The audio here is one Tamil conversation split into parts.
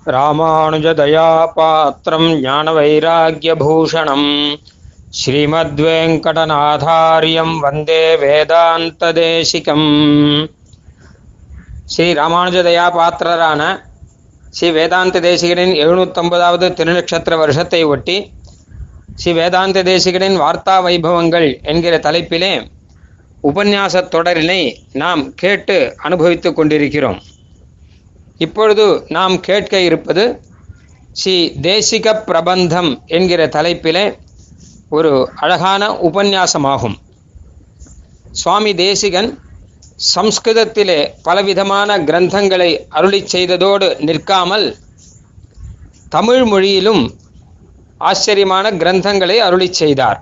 ராமானுஜதயாபாத்திரம் ஞானவைராக்கியபூஷணம் ஸ்ரீமத்வேங்கடநாதாரியம் வந்தே வேதாந்ததேசிகம் ஸ்ரீ ராமானுஜதயா பாத்திரரான ஸ்ரீ வேதாந்த தேசிகனின் எழுநூத்தொன்பதாவது திருநக்ஷத்திர வருஷத்தை ஒட்டி ஸ்ரீ வேதாந்த தேசிகனின் வார்த்தா வைபவங்கள் என்கிற தலைப்பிலே உபன்யாசத் தொடரினை நாம் கேட்டு அனுபவித்துக் கொண்டிருக்கிறோம் இப்பொழுது நாம் கேட்க இருப்பது ஸ்ரீ தேசிக பிரபந்தம் என்கிற தலைப்பிலே ஒரு அழகான உபன்யாசமாகும் சுவாமி தேசிகன் சம்ஸ்கிருதத்திலே பலவிதமான கிரந்தங்களை அருளி செய்ததோடு நிற்காமல் தமிழ் மொழியிலும் ஆச்சரியமான கிரந்தங்களை அருளி செய்தார்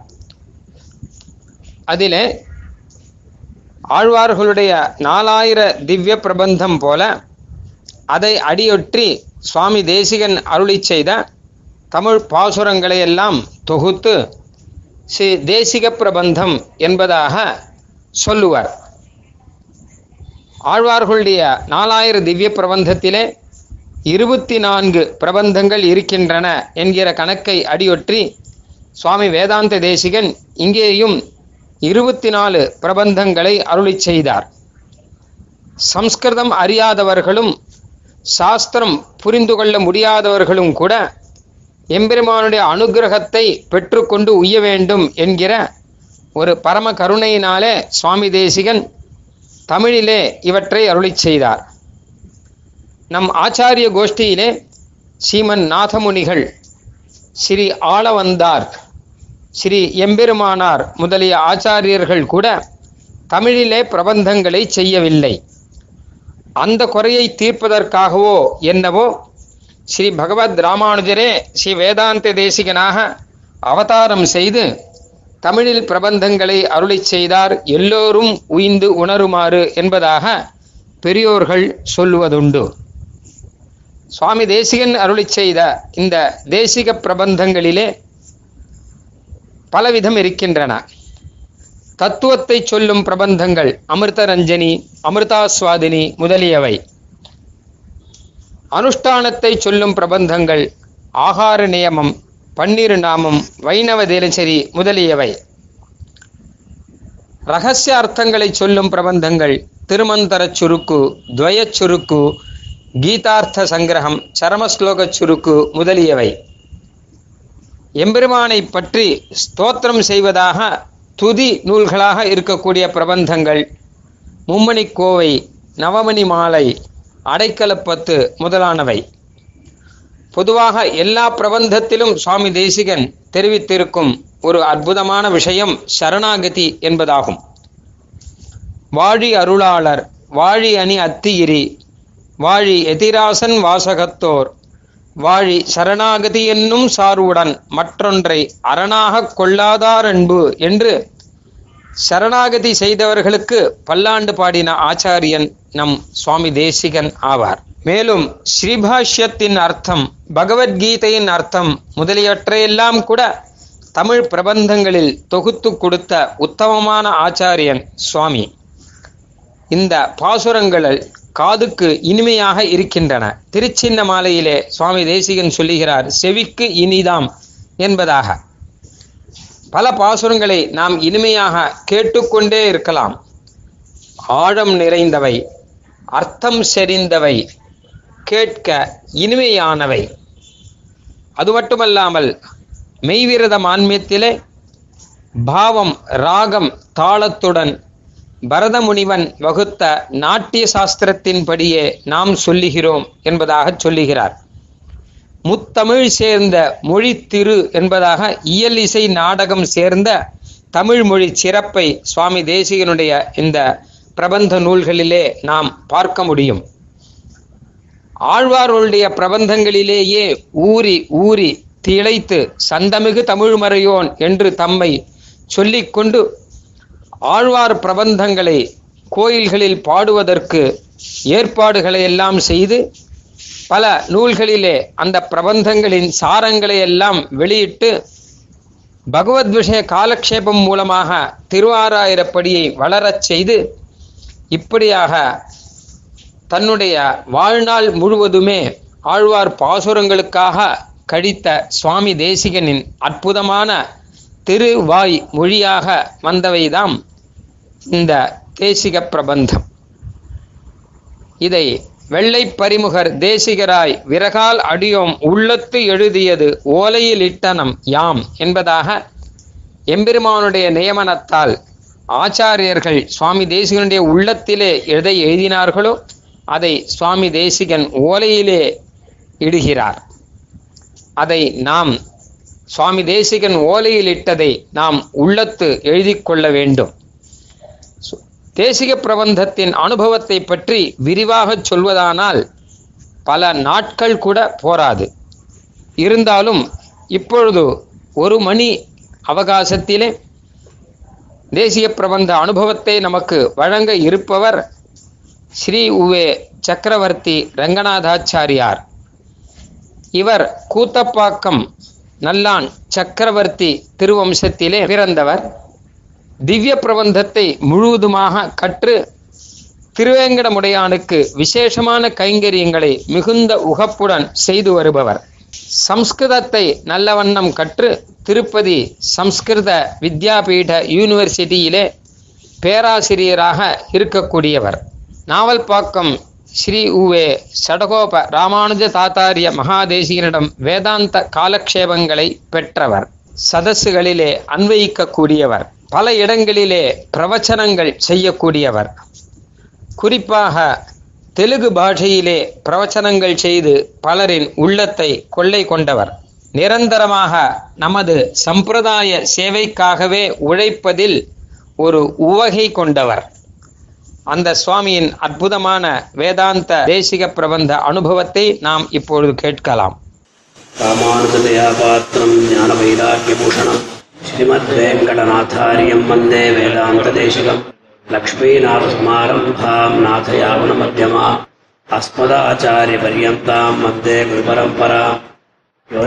அதிலே ஆழ்வார்களுடைய நாலாயிர திவ்ய பிரபந்தம் போல அதை அடியொற்றி சுவாமி தேசிகன் அருளி செய்த தமிழ் பாசுரங்களை எல்லாம் தொகுத்து ஸ்ரீ தேசிக பிரபந்தம் என்பதாக சொல்லுவார் ஆழ்வார்களுடைய நாலாயிர திவ்ய பிரபந்தத்திலே இருபத்தி நான்கு பிரபந்தங்கள் இருக்கின்றன என்கிற கணக்கை அடியொற்றி சுவாமி வேதாந்த தேசிகன் இங்கேயும் இருபத்தி நாலு பிரபந்தங்களை அருளி செய்தார் சம்ஸ்கிருதம் அறியாதவர்களும் சாஸ்திரம் புரிந்து கொள்ள முடியாதவர்களும் கூட எம்பெருமானுடைய அனுகிரகத்தை பெற்றுக்கொண்டு உய்ய வேண்டும் என்கிற ஒரு பரம கருணையினாலே சுவாமி தேசிகன் தமிழிலே இவற்றை அருளி செய்தார் நம் ஆச்சாரிய கோஷ்டியிலே சீமன் நாதமுனிகள் ஸ்ரீ ஆளவந்தார் ஸ்ரீ எம்பெருமானார் முதலிய ஆச்சாரியர்கள் கூட தமிழிலே பிரபந்தங்களை செய்யவில்லை அந்த குறையை தீர்ப்பதற்காகவோ என்னவோ ஸ்ரீ பகவத் ராமானுஜரே ஸ்ரீ வேதாந்த தேசிகனாக அவதாரம் செய்து தமிழில் பிரபந்தங்களை அருளி செய்தார் எல்லோரும் உய்ந்து உணருமாறு என்பதாக பெரியோர்கள் சொல்லுவதுண்டு சுவாமி தேசிகன் அருளி செய்த இந்த தேசிக பிரபந்தங்களிலே பலவிதம் இருக்கின்றன தத்துவத்தை சொல்லும் பிரபந்தங்கள் அமிர்தரஞ்சனி அமிர்தாஸ்வாதினி முதலியவை அனுஷ்டானத்தை சொல்லும் பிரபந்தங்கள் ஆகார நியமம் பன்னிரு நாமம் வைணவ தினசரி முதலியவை ரகசிய அர்த்தங்களை சொல்லும் பிரபந்தங்கள் திருமந்தர சுருக்கு துவய சுருக்கு கீதார்த்த சங்கிரகம் சரமஸ்லோக சுருக்கு முதலியவை எம்பெருமானை பற்றி ஸ்தோத்திரம் செய்வதாக துதி நூல்களாக இருக்கக்கூடிய பிரபந்தங்கள் மும்மணி கோவை நவமணி மாலை அடைக்கலப்பத்து முதலானவை பொதுவாக எல்லா பிரபந்தத்திலும் சுவாமி தேசிகன் தெரிவித்திருக்கும் ஒரு அற்புதமான விஷயம் சரணாகதி என்பதாகும் வாழி அருளாளர் வாழி அணி அத்தியிரி வாழி எதிராசன் வாசகத்தோர் வாழி சரணாகதி என்னும் சார்வுடன் மற்றொன்றை அரணாக கொள்ளாதார் அன்பு என்று சரணாகதி செய்தவர்களுக்கு பல்லாண்டு பாடின ஆச்சாரியன் நம் சுவாமி தேசிகன் ஆவார் மேலும் ஸ்ரீபாஷ்யத்தின் அர்த்தம் பகவத்கீதையின் அர்த்தம் முதலியவற்றையெல்லாம் கூட தமிழ் பிரபந்தங்களில் தொகுத்து கொடுத்த உத்தமமான ஆச்சாரியன் சுவாமி இந்த பாசுரங்கள் காதுக்கு இனிமையாக இருக்கின்றன திருச்சின்ன மாலையிலே சுவாமி தேசிகன் சொல்லுகிறார் செவிக்கு இனிதாம் என்பதாக பல பாசுரங்களை நாம் இனிமையாக கேட்டுக்கொண்டே இருக்கலாம் ஆழம் நிறைந்தவை அர்த்தம் செறிந்தவை கேட்க இனிமையானவை அது மட்டுமல்லாமல் மெய்விரத மான்மியத்திலே பாவம் ராகம் தாளத்துடன் பரத முனிவன் வகுத்த நாட்டிய சாஸ்திரத்தின்படியே நாம் சொல்லுகிறோம் என்பதாக சொல்லுகிறார் முத்தமிழ் சேர்ந்த மொழி திரு என்பதாக இயல் இசை நாடகம் சேர்ந்த தமிழ் மொழி சிறப்பை சுவாமி தேசிகனுடைய இந்த பிரபந்த நூல்களிலே நாம் பார்க்க முடியும் ஆழ்வார்களுடைய பிரபந்தங்களிலேயே ஊறி ஊறி திளைத்து சந்தமிகு தமிழ்மறையோன் என்று தம்மை சொல்லிக்கொண்டு ஆழ்வார் பிரபந்தங்களை கோயில்களில் பாடுவதற்கு ஏற்பாடுகளை எல்லாம் செய்து பல நூல்களிலே அந்த பிரபந்தங்களின் சாரங்களை எல்லாம் வெளியிட்டு பகவத் விஷய காலக்ஷேபம் மூலமாக திருவாராயிரப்படியை வளரச் செய்து இப்படியாக தன்னுடைய வாழ்நாள் முழுவதுமே ஆழ்வார் பாசுரங்களுக்காக கடித்த சுவாமி தேசிகனின் அற்புதமான திருவாய் மொழியாக வந்தவைதாம் இந்த தேசிக பிரபந்தம் இதை வெள்ளை பரிமுகர் தேசிகராய் விரகால் அடியோம் உள்ளத்து எழுதியது ஓலையில் இட்டனம் யாம் என்பதாக எம்பெருமானுடைய நியமனத்தால் ஆச்சாரியர்கள் சுவாமி தேசிகனுடைய உள்ளத்திலே எதை எழுதினார்களோ அதை சுவாமி தேசிகன் ஓலையிலே இடுகிறார் அதை நாம் சுவாமி தேசிகன் ஓலையில் இட்டதை நாம் உள்ளத்து எழுதி கொள்ள வேண்டும் தேசிக பிரபந்தத்தின் அனுபவத்தை பற்றி விரிவாக சொல்வதானால் பல நாட்கள் கூட போராது இருந்தாலும் இப்பொழுது ஒரு மணி அவகாசத்திலே தேசிய பிரபந்த அனுபவத்தை நமக்கு வழங்க இருப்பவர் ஸ்ரீ உவே சக்கரவர்த்தி ரங்கநாதாச்சாரியார் இவர் கூத்தப்பாக்கம் நல்லான் சக்கரவர்த்தி திருவம்சத்திலே பிறந்தவர் திவ்ய பிரபந்தத்தை முழுவதுமாக கற்று திருவேங்கடமுடையானுக்கு விசேஷமான கைங்கரியங்களை மிகுந்த உகப்புடன் செய்து வருபவர் சம்ஸ்கிருதத்தை நல்லவண்ணம் கற்று திருப்பதி சம்ஸ்கிருத வித்யாபீட யூனிவர்சிட்டியிலே பேராசிரியராக இருக்கக்கூடியவர் நாவல்பாக்கம் ஸ்ரீ உவே சடகோப ராமானுஜ தாத்தாரிய மகாதேசிகனிடம் வேதாந்த காலக்ஷேபங்களை பெற்றவர் சதஸ்சுகளிலே அன்வயிக்கக்கூடியவர் பல இடங்களிலே பிரவச்சனங்கள் செய்யக்கூடியவர் குறிப்பாக தெலுங்கு பாஷையிலே பிரவச்சனங்கள் செய்து பலரின் உள்ளத்தை கொள்ளை கொண்டவர் நிரந்தரமாக நமது சம்பிரதாய சேவைக்காகவே உழைப்பதில் ஒரு உவகை கொண்டவர் அந்த சுவாமியின் அற்புதமான வேதாந்த தேசிக பிரபந்த அனுபவத்தை நாம் இப்பொழுது கேட்கலாம் ராமானுஜதயா பாத்திரம் ஞானவைராக்கியபூஷணம் ஸ்ரீமத்வேங்கடநாத்தாரியம் வந்தே வேதாந்ததேசிகம் லக்ஷ்மீநாதசமாரம்பாம் நாथयावनमध्यमा अस्मदाचार्यपर्यन्तां वन्दे गुरुपरम्पराम् यो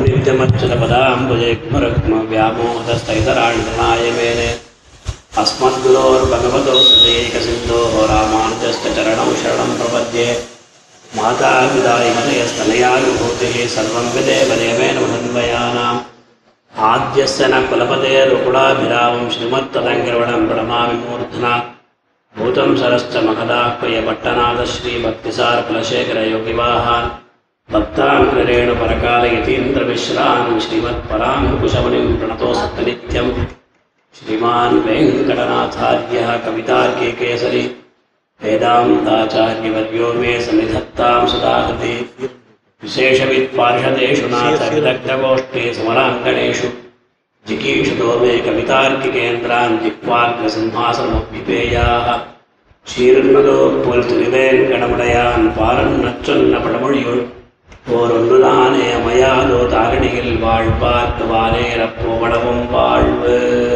नित्यमच्युतपदाम्बुजग्मरग्मव्यामोहदस्तैतराणितनाय मेने अस्मद्गुरोर्भगवतो सदैकसिन्धोः रामानुजस्य चरणौ शरणं प्रपद्ये माता पितायमनयस्तनयानुभूतिः सर्वं विदेव देवेन मधन्वयानाम् आद्यस्य न कुलपतेरुकुलाभिरामं श्रीमत्तदङ्गिरवणं प्रणमामि मूर्धना भूतं सरश्च महदाह्वयपट्टनाथ श्रीभक्तिसारकुलशेखरयोगिवाहान् भक्ताङ्करेणुपरकालयतीन्द्रमिश्रान् श्रीमत्पराङ्कुशमुनिं प्रणतोऽसत् नित्यम् श्रीमान् वेङ्कटनाथार्यः कवितार्के केसरी वेदान्ताचार्यवर्यो मे सन्निधत्तां सदा हृदि विशेषवित्पार्षदेषु नाथविदग्धगोष्ठे समराङ्गणेषु जिगीषुतो मे कवितार्किकेन्द्रान् जिह्वाग्रसिंहासनमभ्युपेयाः ஷீரன்னதோ போல் திருவேங்கடமுடையான் பாரன் நச்சொன்ன படமொழியுள் ஓரொன்றுதானே அமையாதோ தாரணியில் வாழ்பார்க்கு வானேரப்போவடமும் வாழ்வு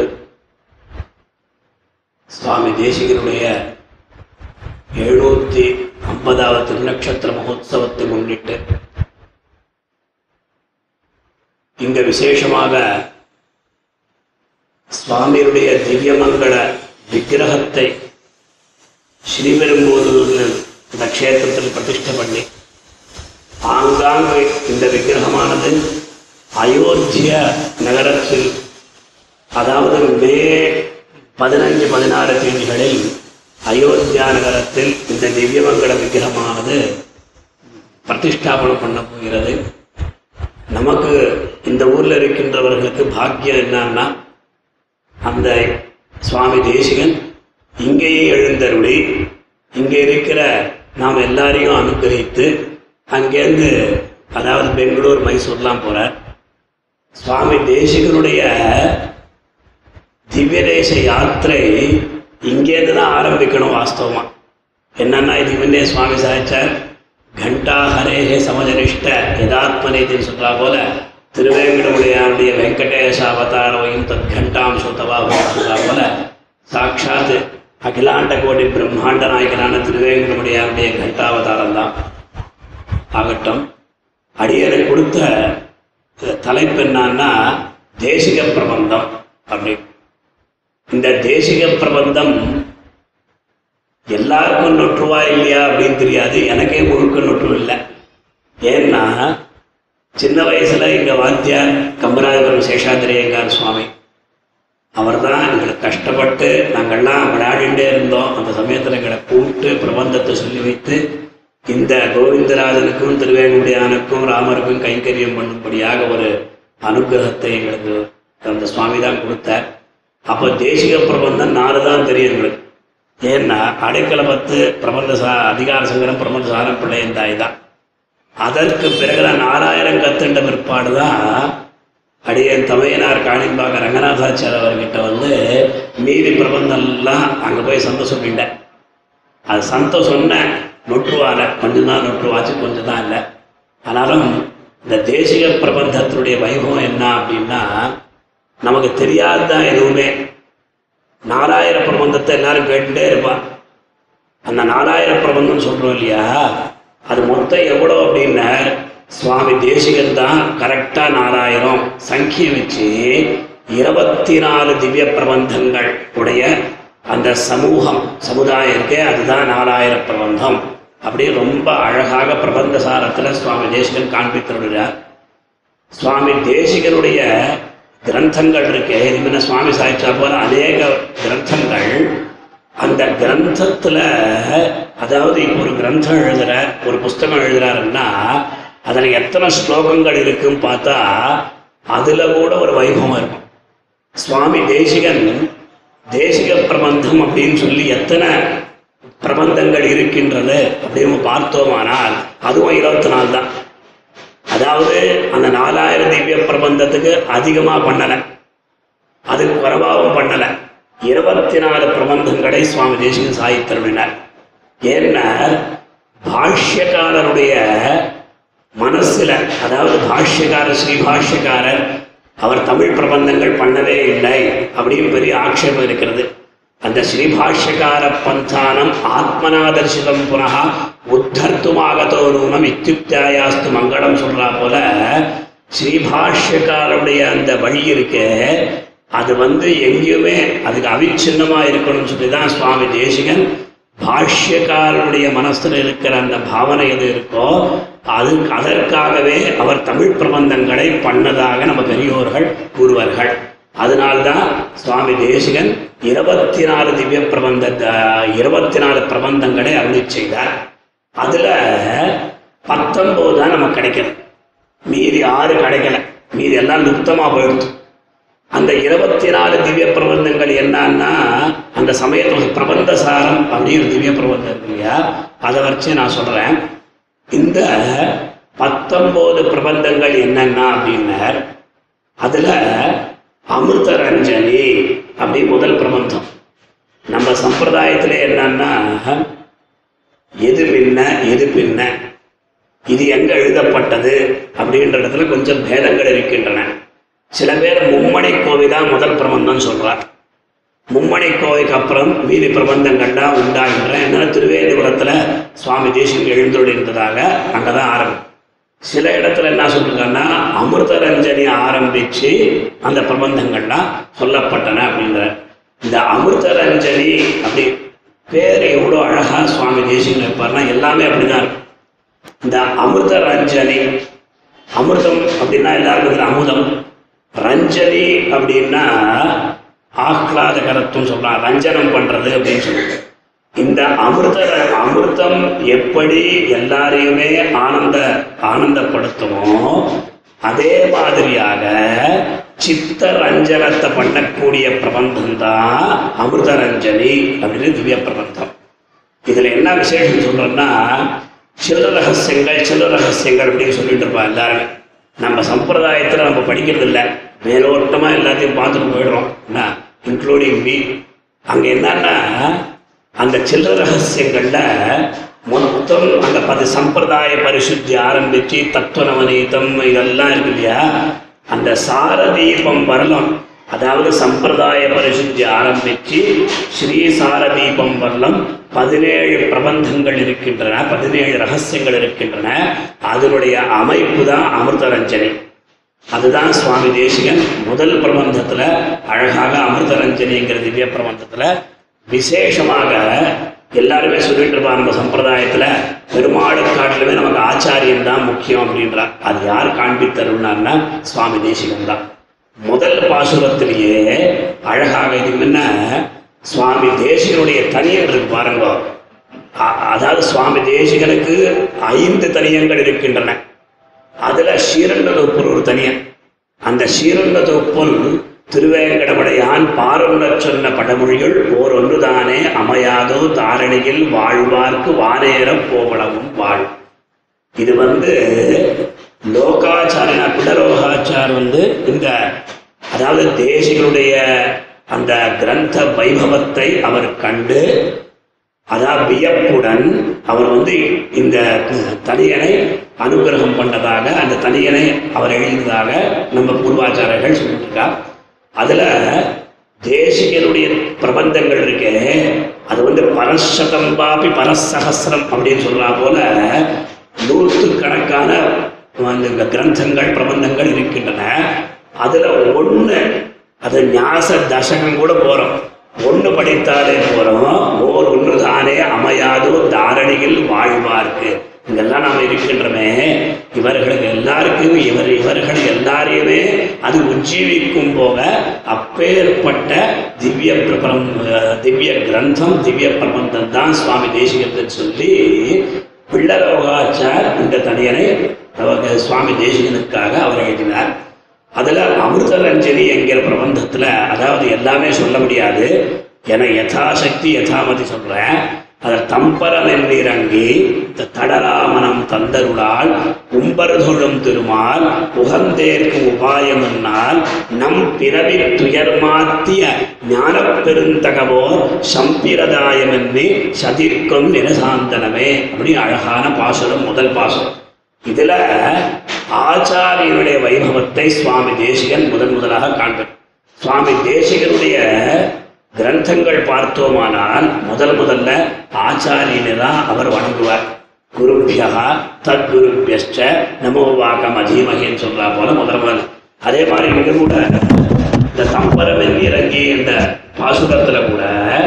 சுவாமி தேசிகனுடைய எழுநூத்தி ஐம்பதாவது திருநக்ஷத்திர மகோத்சவத்தை முன்னிட்டு இங்க விசேஷமாக சுவாமியுடைய திவ்யமங்கள விக்கிரகத்தை ஸ்ரீபெரும்புதூரில் இந்த க்ஷேத்திரத்தில் பிரதிஷ்டை பண்ணி ஆங்காங்கு இந்த விக்கிரகமானது அயோத்திய நகரத்தில் அதாவது மே பதினஞ்சு பதினாறு தேதிகளில் அயோத்தியா நகரத்தில் இந்த திவ்யமங்கள விக்கிரகமானது பிரதிஷ்டாபனம் பண்ண போகிறது நமக்கு இந்த ஊரில் இருக்கின்றவர்களுக்கு பாக்கியம் என்னன்னா அந்த சுவாமி தேசிகன் இங்கேயே எழுந்தருளி இங்கே இருக்கிற நாம் எல்லாரையும் அனுகிரகித்து அங்கேருந்து அதாவது பெங்களூர் மைசூர்லாம் போகிறார் சுவாமி தேசிகனுடைய திவ்யதேச யாத்திரை இங்கேருந்து தான் ஆரம்பிக்கணும் வாஸ்தவமா என்னன்னா இதுக்கு முன்னே சுவாமி சாய்ச்சார் கண்டா ஹரேஹே சமஜனிஷ்ட யதாத்மநீதின்னு சொல்றா போல திருவேங்கடமுடையாருடைய வெங்கடேச அவதாரோயும் தத் கண்டாம் சுத்தவாகும் சொல்றா போல சாட்சாத் அகிலாண்ட கோடி பிரம்மாண்ட நாயகனான திருவேங்கடமுடையாருடைய கண்டாவதாரம் தான் ஆகட்டும் அடியரை கொடுத்த தலைப்பு என்னன்னா தேசிக பிரபந்தம் அப்படி இந்த தேசிக பிரபந்தம் எல்லாருக்கும் நொற்றுவா இல்லையா அப்படின்னு தெரியாது எனக்கே முழுக்க நொற்று இல்லை ஏன்னா சின்ன வயசுல எங்க வாத்தியார் கம்பராஜபுரம் சேஷாதிரியங்கார் சுவாமி அவர் தான் எங்களை கஷ்டப்பட்டு நாங்கள்லாம் விளையாடிட்டே இருந்தோம் அந்த சமயத்தில் எங்களை கூப்பிட்டு பிரபந்தத்தை சொல்லி வைத்து இந்த கோவிந்தராஜனுக்கும் திருவேங்குடியானுக்கும் ராமருக்கும் கைங்கரியம் பண்ணும்படியாக ஒரு அனுகிரகத்தை எங்களுக்கு அந்த சுவாமி தான் கொடுத்தார் அப்போ தேசிக பிரபந்தம் நாலு தான் தெரியும் எங்களுக்கு ஏன்னா அடைக்கலபத்து பிரபந்த சா அதிகார சங்கரம் பிரபந்த சாரம் பிள்ளையன் தாய் தான் அதற்கு பிறகு நான் நாலாயிரம் கத்துண்ட பிற்பாடு தான் அடியன் தமையனார் காணிம்பாக ரங்கநாதாச்சார் அவர்கிட்ட வந்து மீதி பிரபந்தம்லாம் அங்கே போய் சந்தோஷம் சொல்லிட்டேன் அது சந்தோஷம் சொன்னேன் நொற்றுவால கொஞ்சம் தான் நொற்றுவாச்சு கொஞ்சம் தான் இல்லை ஆனாலும் இந்த தேசிக பிரபந்தத்தினுடைய வைபவம் என்ன அப்படின்னா நமக்கு தெரியாததான் எதுவுமே நாலாயிர பிரபந்தத்தை எல்லாரும் கேட்டுட்டே இருப்பான் அந்த நாலாயிர பிரபந்தம் சொல்றோம் இல்லையா அது மொத்தம் எவ்வளோ அப்படின்னா சுவாமி தேசிகன் தான் கரெக்டாக நாலாயிரம் சங்கிய வச்சு இருபத்தி நாலு திவ்ய பிரபந்தங்கள் உடைய அந்த சமூகம் சமுதாயம் இருக்கே அதுதான் நாலாயிர பிரபந்தம் அப்படி ரொம்ப அழகாக பிரபந்த சாரத்தில் சுவாமி தேசிகன் காண்பித்திருக்கிறார் சுவாமி தேசிகனுடைய கிரந்தங்கள் இருக்கு இதுமுன்ன சுவாமி சாய்ச்சா போல அநேக கிரந்தங்கள் அந்த கிரந்தத்துல அதாவது இப்போ ஒரு கிரந்தம் எழுதுற ஒரு புஸ்தகம் எழுதுறாருன்னா அதில் எத்தனை ஸ்லோகங்கள் இருக்குன்னு பார்த்தா அதுல கூட ஒரு வைபவம் இருக்கும் சுவாமி தேசிகன் தேசிக பிரபந்தம் அப்படின்னு சொல்லி எத்தனை பிரபந்தங்கள் இருக்கின்றது அப்படின்னு பார்த்தோமானால் அதுவும் இருபத்தி நாலு தான் அதாவது அந்த நாலாயிரம் திவ்ய பிரபந்தத்துக்கு அதிகமாக பண்ணலை அதுக்கு குறைவாகவும் பண்ணலை இருபத்தி நாலு பிரபந்தங்களை சுவாமி தேசிகன் சாதித்தருளினார் ஏன்னா பாஷ்யக்காரருடைய மனசுல அதாவது பாஷ்யக்காரர் ஸ்ரீ பாஷ்யக்காரர் அவர் தமிழ் பிரபந்தங்கள் பண்ணவே இல்லை அப்படின்னு பெரிய ஆட்சேபம் இருக்கிறது அந்த ஸ்ரீபாஷ்யக்கார பந்தானம் ஆத்மனாதர்சிதம் புனக உத்தர்த்துமாகதோ நூனம் இத்தியுக்தாயாஸ்து மங்களம் சொல்றா போல ஸ்ரீபாஷ்யக்காரருடைய அந்த வழி இருக்கே அது வந்து எங்கேயுமே அதுக்கு அவிச்சின்னமாக இருக்கணும்னு சொல்லி தான் சுவாமி தேசிகன் பாஷ்யக்காரனுடைய மனசில் இருக்கிற அந்த பாவனை எது இருக்கோ அது அதற்காகவே அவர் தமிழ் பிரபந்தங்களை பண்ணதாக நம்ம பெரியோர்கள் கூறுவார்கள் அதனால்தான் சுவாமி தேசிகன் இருபத்தி நாலு திவ்ய பிரபந்த இருபத்தி நாலு பிரபந்தங்களை அருளி செய்தார் அதுல பத்தொன்பது தான் நமக்கு கிடைக்கிறது மீதி ஆறு கிடைக்கல மீதி எல்லாம் லுப்தமா போயிடுச்சு அந்த இருபத்தி நாலு திவ்ய பிரபந்தங்கள் என்னன்னா அந்த சமயத்தில் பிரபந்த சாரம் அப்படின்னு திவ்ய பிரபந்தம் இருக்கு இல்லையா அதை வச்சு நான் சொல்றேன் இந்த பத்தொன்பது பிரபந்தங்கள் என்னன்னா அப்படின்னார் அதுல அமிர்த ரஞ்சனி அப்படி முதல் பிரபந்தம் நம்ம சம்பிரதாயத்துல என்னன்னா எது பின்ன எது பின்ன இது எங்க எழுதப்பட்டது அப்படின்ற இடத்துல கொஞ்சம் பேதங்கள் இருக்கின்றன சில பேர் மும்மணி கோவை தான் முதல் பிரபந்தம் சொல்றார் மும்மணி கோவைக்கு அப்புறம் மீதி பிரபந்தங்கள்லாம் உண்டாகின்ற என்ன திருவேந்திபுரத்துல சுவாமி தேசியம் எழுந்தொழி இருந்ததாக அங்கதான் ஆரம்பம் சில இடத்துல என்ன சொல்றாங்கன்னா அமிர்தரஞ்சனி ஆரம்பிச்சு அந்த பிரபந்தங்கள்லாம் சொல்லப்பட்டன அப்படின்ற இந்த அமிர்தரஞ்சனி அப்படி பேர் எவ்வளோ அழகா சுவாமி தேசியம் இருப்பார்னா எல்லாமே அப்படிதான் இருக்கும் இந்த அமிர்த ரஞ்சனி அமிர்தம் அப்படின்னா எல்லாருக்கும் தெரியும் அமுதம் ரஞ்சனி அப்படின்னா ஆஹ்லாதகரத்துவம் சொல்லலாம் ரஞ்சனம் பண்றது அப்படின்னு சொல்லுவாங்க இந்த அமிர்த அமிர்தம் எப்படி எல்லாரையுமே ஆனந்த ஆனந்தப்படுத்துமோ அதே மாதிரியாக சித்த ரஞ்சனத்தை பண்ணக்கூடிய பிரபந்தம் தான் அமிர்த ரஞ்சனி அப்படின்னு திவ்ய பிரபந்தம் இதுல என்ன விசேஷம் சொல்றேன்னா சில ரகசியங்கள் சில ரகசியங்கள் அப்படின்னு சொல்லிட்டு இருப்பா எல்லாருமே நம்ம சம்பிரதாயத்துல நம்ம படிக்கிறது இல்லை மேலோட்டமா எல்லாத்தையும் பார்த்துட்டு போயிடுறோம் என்ன இன்க்ளூடிங் மீ அங்க என்னன்னா அந்த சில்லற ரகசியங்கள்ல மொத்தம் அந்த பதி சம்பிரதாய பரிசுத்தி ஆரம்பிச்சு தத்துவ நவநீதம் இதெல்லாம் இருக்கு இல்லையா அந்த சாரதீபம் வரலாம் அதாவது சம்பிரதாய பரிசுத்தி ஆரம்பிச்சு ஸ்ரீ சாரதீபம் வரலாம் பதினேழு பிரபந்தங்கள் இருக்கின்றன பதினேழு ரகசியங்கள் இருக்கின்றன அதனுடைய அமைப்பு தான் அமிர்தரஞ்சனி அதுதான் சுவாமி தேசிகன் முதல் பிரபந்தத்துல அழகாக அமிர்தரஞ்சனிங்கிற திவ்ய பிரபந்தத்துல விசேஷமாக எல்லாருமே சொல்லிட்டு இருப்பாங்க நம்ம சம்பிரதாயத்துல பெருமாளை காட்டிலுமே நமக்கு ஆச்சாரியன் தான் முக்கியம் அப்படின்றார் அது யார் காண்பித்தருள்னார்னா சுவாமி தேசிகன் தான் முதல் பாசுரத்திலேயே அழகாக இது முன்ன சுவாமி தேசிகனுடைய தனியன் இருக்கு பாருங்க அ- அதாவது சுவாமி தேசிகனுக்கு ஐந்து தனியங்கள் இருக்கின்றன அதுல ஸ்ரீரங்க தொப்புள் ஒரு தனியன் அந்த ஸ்ரீரங்க தொப்புள் திருவேங்கடமடையான் பாருணர் சொன்ன படமொழிகள் ஓர் ஒன்றுதானே அமையாதோ தாரணியில் வாழ்வார்க்கு வானேரம் போவளவும் வாழ் இது வந்து லோகாச்சாரியனா பிடலோகாச்சார் வந்து இந்த அதாவது தேசிகளுடைய அந்த கிரந்த வைபவத்தை அவர் கண்டு அதாவது வியப்புடன் அவர் வந்து இந்த தனியனை அனுகிரகம் பண்ணதாக அந்த தனியனை அவர் எழுதியதாக நம்ம பூர்வாச்சாரர்கள் சொல்லியிருக்கார் அதுல தேசிகனுடைய பிரபந்தங்கள் இருக்கே அது வந்து பரசதம் பாபி பரசகசிரம் அப்படின்னு சொல்றா போல நூற்றுக்கணக்கான அந்த கிரந்தங்கள் பிரபந்தங்கள் இருக்கின்றன அதுல ஒண்ணு அது ஞாச தசகம் கூட போறோம் ஒண்ணு படித்தாலே போறோம் ஓர் ஒன்று தானே அமையாதோ தாரணியில் வாழ்வார்க்கு இங்கெல்லாம் நாம் இருக்கின்றமே இவர்களுக்கு எல்லாருக்கும் இவர் இவர்கள் எல்லாரையுமே அது உஜ்ஜீவிக்கும் போக அப்பேற்பட்ட திவ்ய பிரபலம் திவ்ய கிரந்தம் திவ்ய பிரபந்தம் தான் சுவாமி தேசிகத்தில் சொல்லி பிள்ளரோகாச்சார் இந்த தனியனை அவங்க சுவாமி தேசிகனுக்காக அவர் எழுதினார் அதில் அமிர்தரஞ்சனி என்கிற பிரபந்தத்தில் அதாவது எல்லாமே சொல்ல முடியாது என யதாசக்தி யதாமதி சொல்கிறேன் அதில் தம்பரம் எண்ணிறங்கி இந்த தடராமனம் தந்தருளால் உம்பர்தொழும் திருமால் உகந்தேற்கு உபாயம் என்னால் நம் பிறவி துயர் மாத்திய ஞானப் பெருந்தகவோ சம்பிரதாயம் என்னி சதிர்க்கும் நிரசாந்தனமே அப்படி அழகான பாசுரம் முதல் பாசுரம் இதுல ஆச்சாரியனுடைய வைபவத்தை சுவாமி தேசிகன் முதன் முதலாக காண்பர் சுவாமி தேசிகனுடைய கிரந்தங்கள் பார்த்தோமானால் முதல் முதல்ல ஆச்சாரியனை தான் அவர் வணங்குவார் குருபியா தத்குருபியஸ்ச நமோ வாக்கம் அதீமகின்னு சொல்றா போல முதல் முதல் அதே மாதிரி இங்க கூட இந்த தம்பரவன் இறங்கி இந்த பாசுரத்துல கூட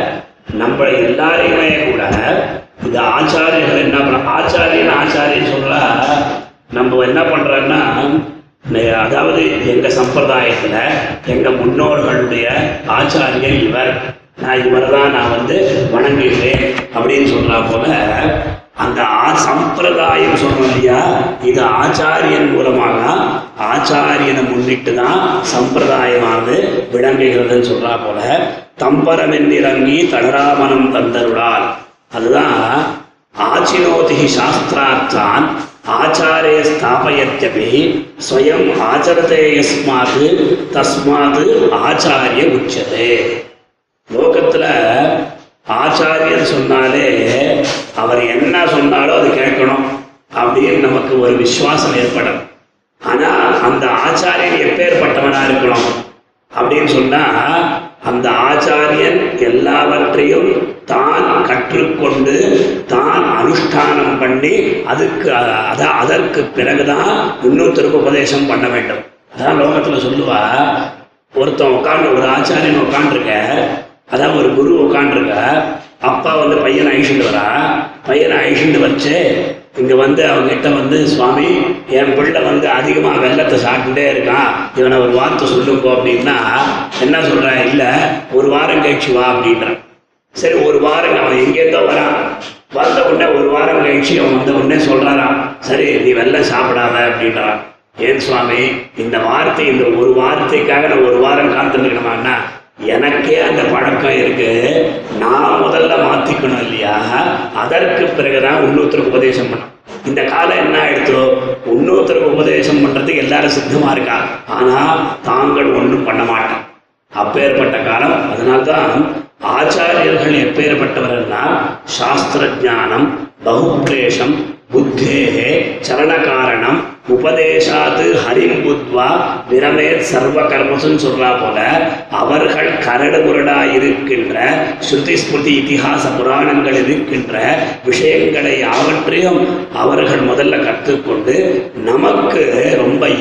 நம்ம எல்லாரையுமே கூட இந்த ஆச்சாரியர்கள் என்ன பண்ண ஆச்சாரியன் ஆச்சாரியன் சொல்றா நம்ம என்ன பண்றோம்னா நெ- அதாவது எங்க சம்பிரதாயத்துல எங்க முன்னோர்களுடைய ஆச்சாரியர் இவர் நான் இவர் தான் நான் வந்து வணங்குகிறேன் அப்படின்னு சொல்றா போல அந்த ஆ சம்பிரதாயம் சொல்றோம் இல்லையா இது ஆச்சாரியன் மூலமாக ஆச்சாரியனை முன்னிட்டு தான் சம்பிரதாயமானது விளங்குகிறதுன்னு சொல்றா போல தம்பரமென்னிறங்கி தடராமனம் தந்தருளால் அதுதான் ஆச்சினோதி சாஸ்திரார்த்தான் ஆச்சாரே ஸ்தாபயத்யபி ஸ்வயம் ஆச்சரதே யஸ்மாத் தஸ்மாத் ஆச்சாரிய உச்சதே லோகத்துல ஆச்சாரியர் சொன்னாலே அவர் என்ன சொன்னாலும் அது கேட்கணும் அப்படின்னு நமக்கு ஒரு விசுவாசம் ஏற்படும் ஆனா அந்த ஆச்சாரியன் எப்பேற்பட்டவனா இருக்கணும் அப்படின்னு சொன்னா அந்த ஆச்சாரியன் எல்லாவற்றையும் தான் கற்றுக்கொண்டு தான் அனுஷ்டானம் பண்ணி அதுக்கு அ- அத அதற்கு பிறகுதான் இன்னொருத்தருக்கு உபதேசம் பண்ண வேண்டும் அதான் லோகத்துல சொல்லுவா ஒருத்தன் உட்காந்து ஒரு ஆச்சாரியன் உட்காந்துருக்க அதான் ஒரு குரு உட்காந்துருக்க அப்பா வந்து பையனை அழிச்சுட்டு வரா பையனை அழிச்சுட்டு வச்சு இங்க வந்து அவங்ககிட்ட வந்து சுவாமி என் பிள்ளை வந்து அதிகமா வெள்ளத்தை சாப்பிட்டுட்டே இருக்கான் இவனை ஒரு வார்த்தை சொல்லுங்க அப்படின்னா என்ன சொல்றேன் இல்ல ஒரு வாரம் கழிச்சு வா அப்படின்றான் சரி ஒரு வாரம் அவன் எங்கேருந்தோ வரான் வந்த உடனே ஒரு வாரம் கழிச்சு அவன் வந்த உடனே சொல்றாராம் சரி நீ வெள்ளம் சாப்பிடாத அப்படின்றான் ஏன் சுவாமி இந்த வார்த்தை இந்த ஒரு வார்த்தைக்காக நான் ஒரு வாரம் காத்துருக்கணுமாண்ணா எனக்கே அந்த பழக்கம் இருக்கு நான் முதல்ல மாத்திக்கணும் இல்லையா அதற்கு பிறகுதான் இன்னொருத்தருக்கு உபதேசம் பண்ணணும் இந்த காலம் என்ன ஆயிடுத்தோ இன்னொருத்தருக்கு உபதேசம் பண்றதுக்கு எல்லாரும் சித்தமா இருக்கா ஆனா தாங்கள் ஒன்றும் பண்ண மாட்டான் அப்பேற்பட்ட காலம் அதனால்தான் ஆச்சாரியர்கள் எப்பேற்பட்டவர்கள்னா சாஸ்திர ஞானம் பகுக்லேஷம் புத்தேகே சரணகாரணம் உபதேசாத்து ஹரிம் புத்வா விரமேத் சர்வ கர்மசுன்னு சொல்றா போல அவர்கள் கரடு முரடா இருக்கின்ற ஸ்ருதி ஸ்மிருதி இதிகாச புராணங்கள் இருக்கின்ற விஷயங்களை யாவற்றையும் அவர்கள் முதல்ல கற்றுக்கொண்டு நமக்கு ரொம்ப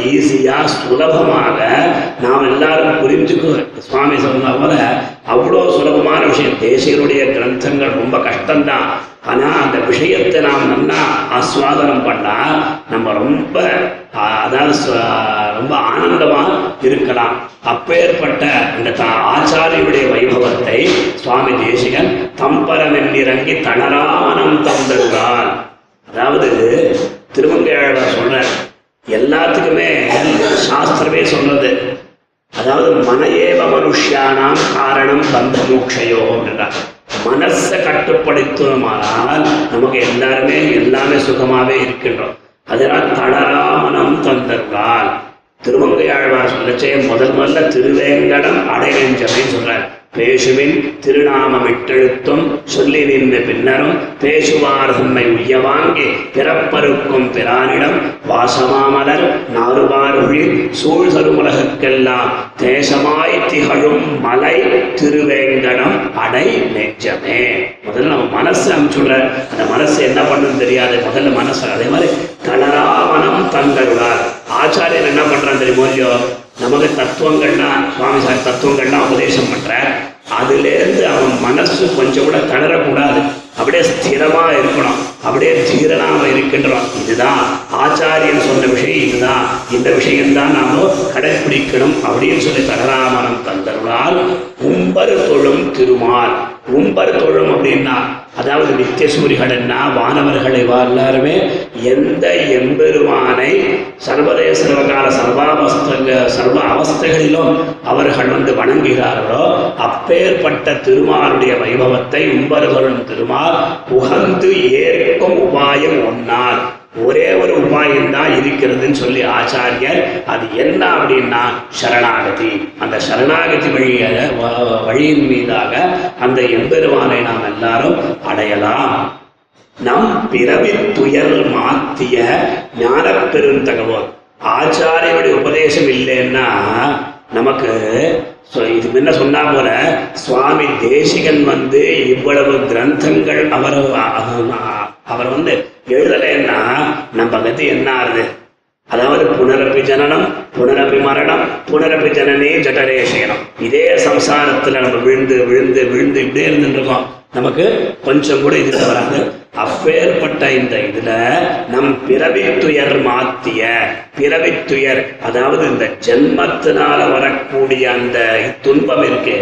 ஈஸியா சுலபமாக நாம் எல்லாரும் புரிஞ்சுக்க சுவாமி சொன்ன போல அவ்வளோ சுலபமான விஷயம் தேசியருடைய கிரந்தங்கள் ரொம்ப கஷ்டம்தான் ஆனா அந்த விஷயத்தை நாம் நல்லா ஆஸ்வாதனம் பண்ணா நம்ம ரொம்ப ஆ, அதாவது ச- ரொம்ப ஆனந்தமா இருக்கலாம் அப்பேற்பட்ட இந்த த- ஆச்சாரியுடைய வைபவத்தை சுவாமி தேசிகன் தம்பரமென்னிறங்கி தளராமனம் தந்தருகிறார் அதாவது திருமங்கையாளர் சொல்ற எல்லாத்துக்குமே சாஸ்திரமே சொல்றது அதாவது மனையேவ மனுஷியானாம் காரணம் பந்த மோட்சயோ என்றார் மனசை கட்டுப்படுத்தணுமானால் நமக்கு எல்லாருமே எல்லாமே சுகமாவே இருக்கின்றோம் அதனால் தளராமனம் தந்தருளால் திருமங்கையாழ்வார் சொல்லச்சே முதல் முதல்ல திருவேங்கடம் அடைநெஞ்சமே சொல்றார் பேசுவின் திருநாமமிட்டெழுத்தும் சொல்லி நின்று பின்னரும் பேசுவார் தம்மை உய்ய வாங்கி பிறப்பருக்கும் பிரானிடம் வாசமாமலர் நாறுபாருழில் சூழ் சருமுலகுக்கெல்லாம் தேசமாய் திகழும் மலை திருவேங்கடம் அடை நெஞ்சமே முதல்ல நம்ம மனசு அனுப்பிச்சுடுற அந்த மனசு என்ன பண்ணுன்னு தெரியாது முதல்ல மனசு அதே மாதிரி தளராமனம் தந்தருளார் ஆச்சாரியன் என்ன பண்றான் தெரியுமோ இல்லையோ நமக்கு தத்துவங்கள்லாம் சுவாமி சார் தத்துவங்கள்லாம் உபதேசம் பண்ற அதுலேருந்து அவன் மனசு கொஞ்சம் கூட தளரக்கூடாது அப்படியே ஸ்திரமா இருக்கணும் அப்படியே தீரனாம இருக்கின்றோம் இதுதான் ஆச்சாரியன் சொன்ன விஷயம் இதுதான் இந்த விஷயம்தான் நாம கடைப்பிடிக்கணும் அப்படின்னு சொல்லி தகராமனம் தந்தருளால் உம்பர் தொழும் திருமால் உம்பர் தொழும் அப்படின்னா அதாவது நித்தியசூரிகள் என்ன வானவர்கள் இவா எல்லாருமே எந்த எம்பெருமானை சர்வதேச சர்வகால சர்வாவஸ்த சர்வ அவஸ்தைகளிலும் அவர்கள் வந்து வணங்குகிறார்களோ அப்பேற்பட்ட திருமாலுடைய வைபவத்தை உம்பர்களும் திருமால் உகந்து ஏற்கும் உபாயம் ஒன்னார் ஒரே ஒரு உபாயம் தான் இருக்கிறதுன்னு சொல்லி ஆச்சாரியர் அது என்ன அப்படின்னா சரணாகதி அந்த சரணாகதி வழிய வ- வழியின் மீதாக அந்த எம்பெருமானை நாம் எல்லாரும் அடையலாம் நம் பிறவி துயர் மாத்திய ஞானப் பெருந்தகவோர் ஆச்சாரியனுடைய உபதேசம் இல்லைன்னா நமக்கு சொ- இது முன்ன சொன்னா போல சுவாமி தேசிகன் வந்து இவ்வளவு கிரந்தங்கள் அவர் அ- அவர் வந்து எழுதலைன்னா நம்ம கதி என்ன ஆறுது அதாவது புனரப்பி ஜனனம் புனரப்பி மரணம் புனரப்பி ஜனனே ஜடரே சயனம் இதே சம்சாரத்துல நம்ம விழுந்து விழுந்து விழுந்து இப்படியே இருந்துட்டு இருக்கோம் நமக்கு கொஞ்சம் கூட இது வராது அப்பேற்பட்ட இந்த இதுல நம் பிறவி துயர் மாத்திய பிறவி துயர் அதாவது இந்த ஜென்மத்தினால வரக்கூடிய அந்த துன்பம் இருக்கே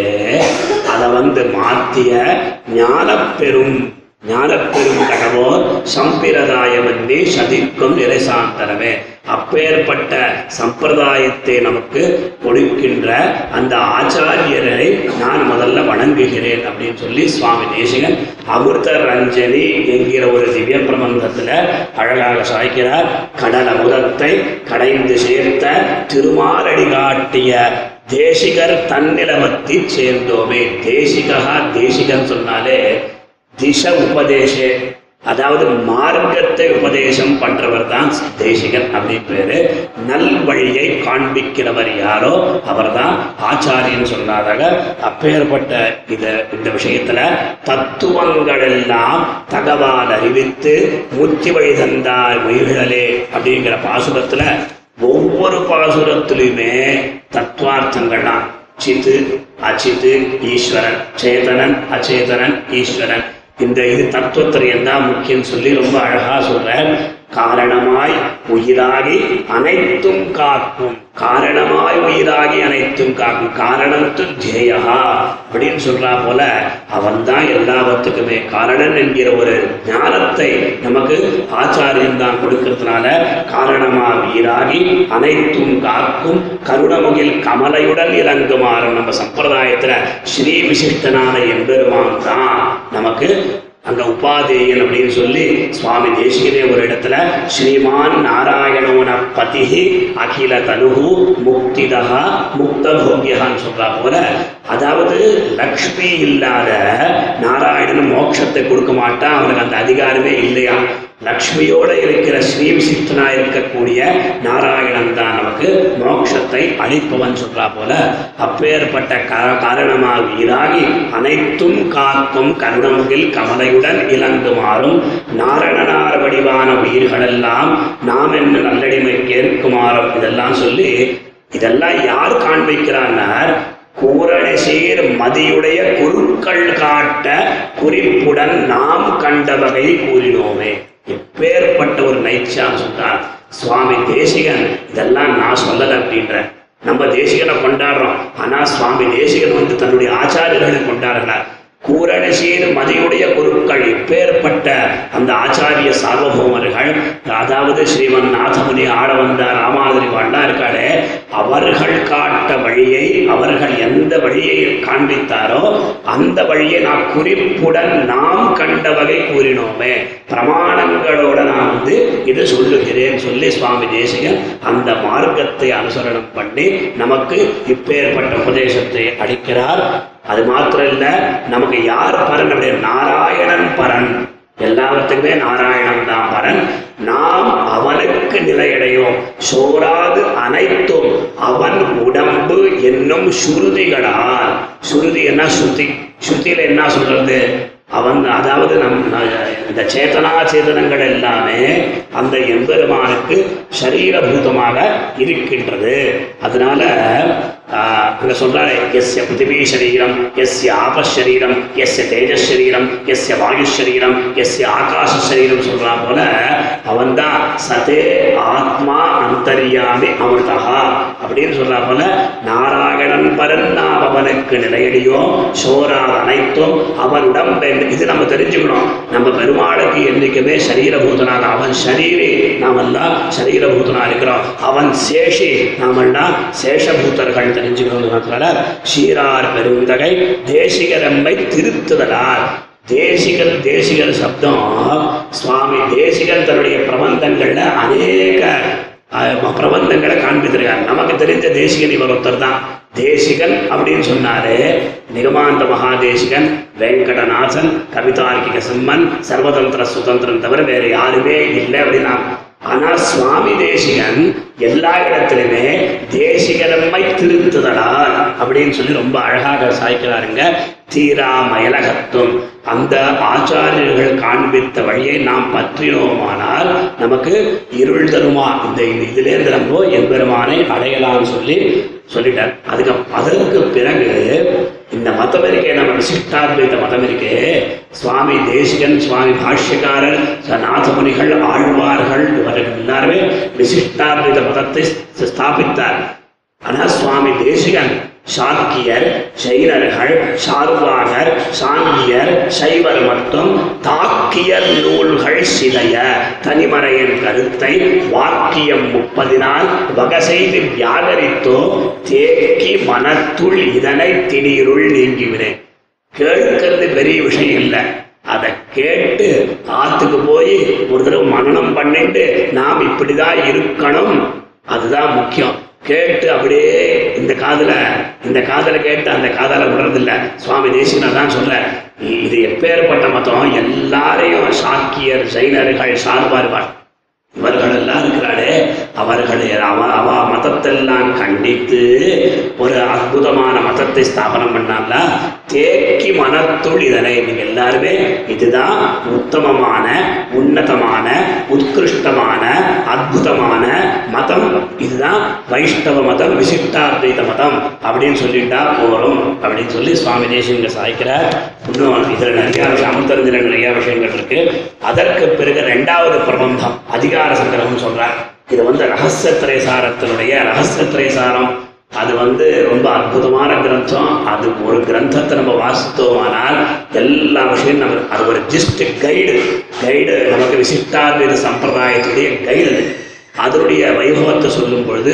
அதை வந்து மாத்திய ஞானப்பெரும் ஞானப்பெரும் கடவோர் சம்பிரதாயமன்னி சதிக்கும் நிலைசாந்தரமே அப்பேற்பட்ட சம்பிரதாயத்தை நமக்கு கொடுக்கின்ற அந்த ஆச்சாரியரை நான் முதல்ல வணங்குகிறேன் அப்படின்னு சொல்லி சுவாமி தேசிகன் அமிர்த ரஞ்சனி என்கிற ஒரு திவ்ய பிரபந்தத்துல அழகாக சாய்க்கிறார் கடல் அமுதத்தை கடைந்து சேர்த்த திருமாலடி காட்டிய தேசிகர் தன்னிலவத்தி சேர்ந்தோமே தேசிகா தேசிகன் சொன்னாலே திச உபதேசே அதாவது மார்க்கத்தை உபதேசம் பண்றவர் தான் தேசிகன் அப்படின்னு பேரு நல் வழியை காண்பிக்கிறவர் யாரோ அவர்தான் ஆச்சாரியன் சொன்னாதாக அப்பேற்பட்ட இத இந்த விஷயத்துல தத்துவங்கள் எல்லாம் தகவால் அறிவித்து முத்தி வழி தந்தார் உயிர்களே அப்படிங்கிற பாசுரத்துல ஒவ்வொரு பாசுரத்திலுமே தத்துவார்த்தங்கள்லாம் சித்து அச்சித்து ஈஸ்வரன் சேதனன் அச்சேதனன் ஈஸ்வரன் இந்த இது தத்துவத்திரியம் தான் முக்கியம் சொல்லி ரொம்ப அழகா சொல்றார் காரணமாய் உயிராகி அனைத்தும் காக்கும் காரணமாய் உயிராகி அனைத்தும் காக்கும் காரணத்து ஜேயா அப்படின்னு சொல்றா போல அவன் தான் எல்லாவற்றுக்குமே காரணன் என்கிற ஒரு ஞானத்தை நமக்கு ஆச்சாரியன் தான் கொடுக்கறதுனால காரணமா உயிராகி அனைத்தும் காக்கும் கருணமுகில் கமலையுடன் இறங்குமாறும் நம்ம சம்பிரதாயத்துல ஸ்ரீ விசிஷ்டனான எம்பெருமான் தான் நமக்கு அங்க உபாதேயன் அப்படின்னு சொல்லி சுவாமி தேசிகனே ஒரு இடத்துல ஸ்ரீமான் நாராயணோன பதிஹி அகில தனுகு முக்திதா முக்த போக்கியகான்னு சொல்றா போல அதாவது லக்ஷ்மி இல்லாத நாராயணன் மோட்சத்தை கொடுக்க மாட்டான் அவனுக்கு அந்த அதிகாரமே இல்லையா லக்ஷ்மியோட இருக்கிற ஸ்ரீ விசிஷ்டனா இருக்கக்கூடிய நாராயணன் தான் நமக்கு மோட்சத்தை அளிப்பவன் சொல்றா போல அப்பேற்பட்ட கா- காரணமாக வீராகி அனைத்தும் காக்கும் கருணமுகில் கமலையுடன் இலங்குமாறும் நாரணனார் வடிவான உயிர்களெல்லாம் நாம் என்ன நல்லடிமை கேட்குமாறும் இதெல்லாம் சொல்லி இதெல்லாம் யார் காண்பிக்கிறார் கூரணசீர் மதியுடைய குருக்கள் காட்ட குறிப்புடன் நாம் கண்ட வகை கூறினோமே எப்பேற்பட்ட ஒரு நைச்சான் சொல்றார் சுவாமி தேசிகன் இதெல்லாம் நான் சொல்லலை அப்படின்ற நம்ம தேசிகனை கொண்டாடுறோம் ஆனா சுவாமி தேசிகன் வந்து தன்னுடைய ஆச்சாரியர்களை கொண்டாடுறார் கூரணசீர் மதியுடைய குருக்கள் இப்பேற்பட்ட அந்த ஆச்சாரிய சார்வபௌமர்கள் அதாவது ஸ்ரீமன் நாதமுனி ஆட வந்த ராமாதிரி வாழ்லாம் இருக்காளே அவர்கள் காட்ட வழியை அவர்கள் எந்த வழியை காண்பித்தாரோ அந்த வழியை நான் குறிப்புடன் நாம் கண்ட வகை கூறினோமே பிரமாணங்களோட நான் வந்து இது சொல்லுகிறேன் சொல்லி சுவாமி தேசிகன் அந்த மார்க்கத்தை அனுசரணம் பண்ணி நமக்கு இப்பேற்பட்ட உபதேசத்தை அளிக்கிறார் அது மாத்திரம் இல்ல நமக்கு யார் பரன் அப்படியே நாராயணன் பரன் எல்லாவற்றுக்குமே நாராயணன் தான் பரன் நாம் அவனுக்கு நிலையடையோம் சோராது அனைத்தும் அவன் உடம்பு என்னும் சுருதிகளால் சுருதி என்ன ஸ்ருதி ஸ்ருதியில என்ன சொல்றது அவன் அதாவது நம் இந்த சேதனா சேதனங்கள் எல்லாமே அந்த எம்பெருமானுக்கு சரீரபூதமாக இருக்கின்றது அதனால ஆஹ், அங்க சொல்றாரு எஸ்ய பிருத்திவி சரீரம் எஸ்ய ஆபஷரீரம் எஸ்ய தேஜஸ் சரீரம் எஸ்ய வாயு சரீரம் எஸ்ய ஆகாச சரீரம் சொல்றா போல அவன்தான் சதே ஆத்மா அந்தர்யாமி அமிர்தா அப்படின்னு சொல்றா போல நாராயணன் பரன் நாம் அவனுக்கு நிலையடியோ சோராத அனைத்தும் அவன் உடம்பென்று இது நம்ம தெரிஞ்சுக்கணும் நம்ம பெருமாளுக்கு என்றைக்குமே சரீரபூதனாக அவன் சரீரி நாமெல்லாம் சரீரபூதனா இருக்கிறோம் அவன் சேஷி நாமெல்லாம் சேஷபூதர்கள் தெரிஞ்சுக்கணுங்கிறதுனால சீரார் பெருந்தகை தேசிகரம்பை திருத்துதலால் தேசிகர் தேசிகர் சப்தம் சுவாமி தேசிகர் தன்னுடைய பிரபந்தங்கள்ல அநேக அஹ், பிரபந்தங்களை காண்பித்திருக்கார் நமக்கு தெரிஞ்ச தேசிகன் இவர் ஒருத்தர் தான் தேசிகன் அப்படின்னு சொன்னாரு நிகமாந்த மகாதேசிகன் வெங்கடநாதன் கவிதார்க்கிக சிம்மன் சர்வதந்திர சுதந்திரன் தவிர வேற யாருமே இல்லை அப்படின்னா ஆனா சுவாமி தேசிகன் எல்லா இடத்துலையுமே தேசிகரம்மை திருத்துதலால் அப்படின்னு சொல்லி ரொம்ப அழகாக சாய்க்கிறாருங்க தீரா மயலகத்துவம் அந்த ஆச்சாரியர்கள் காண்பித்த வழியை நாம் பற்றினோமானால் நமக்கு இருள் தருமா இந்த இதிலேருந்து நம்ம எம்பெருமானை அடையலாம்னு சொல்லி சொல்லிட்டார் அதுக்கு அதற்கு பிறகு இந்த மதம் இருக்கே நம்ம விசிஷ்டாத்வைத மதம் இருக்கே சுவாமி தேசிகன் சுவாமி பாஷ்யக்காரர் ச- நாதமுனிகள் ஆழ்வார்கள் இவர்கள் எல்லாருமே விசிஷ்டாத்வைத மதத்தை ஸ்த- ஸ்தாபித்தார் ஆனா சுவாமி தேசிகன் சாக்கியர் ஜெயினர்கள் சார்வாகர் சாங்கியர் சைவர் மட்டும் தாக்கியர் நூல்கள் சிதைய தனிமறையின் கருத்தை வாக்கியம் முப்பதினால் வகை செய்து வியாகரித்தோ தேக்கி மனத்துள் இதனை திடீருள் நீங்கிவினேன் கேட்கறது பெரிய விஷயம் இல்லை அதை கேட்டு ஆத்துக்கு போய் ஒரு தடவை மனனம் பண்ணிட்டு நாம் இப்படிதான் இருக்கணும் அதுதான் முக்கியம் கேட்டு அப்படியே இந்த காதுல இந்த காதுல கேட்டு அந்த காதால விடுறதில்ல சுவாமி தேசிகனா தான் சொல்ற இ- இது எப்பேற்பட்ட மதம் எல்லாரையும் சாக்கியர் ஜெயினர்கள் சார்பார்கள் இவர்கள் எல்லாம் இருக்கிறாரே அவர்கள் அவ அவ மதத்தெல்லாம் கண்டித்து ஒரு அற்புதமான மதத்தை ஸ்தாபனம் பண்ணால தேக்கி மனத்துள் இதனை நீங்க எல்லாருமே இதுதான் உத்தமமான உன்னதமான உத்கிருஷ்டமான அற்புதமான மதம் இதுதான் வைஷ்ணவ மதம் விசிஷ்டாத்வைத மதம் அப்படின்னு சொல்லிட்டா போறோம் அப்படின்னு சொல்லி சுவாமி தேசிங்க சாய்க்கிறார் இன்னும் இதுல நிறைய விஷயம் அமுத்தறிஞ்சில நிறைய விஷயங்கள் இருக்கு அதற்கு பிறகு ரெண்டாவது பிரபந்தம் அதிகார சங்கிரகம் சொல்றார் இது வந்து ரகசிய திரைசாரத்தினுடைய ரகசிய திரைசாரம் அது வந்து ரொம்ப அற்புதமான கிரந்தம் அது ஒரு கிரந்தத்தை நம்ம வாசித்தோமானால் எல்லா விஷயம் நம்ம அது ஒரு ஜஸ்ட் கைடு கைடு நமக்கு விசிஷ்டாத்வைத சம்பிரதாயத்துடைய கைடு அது அதனுடைய வைபவத்தை சொல்லும் பொழுது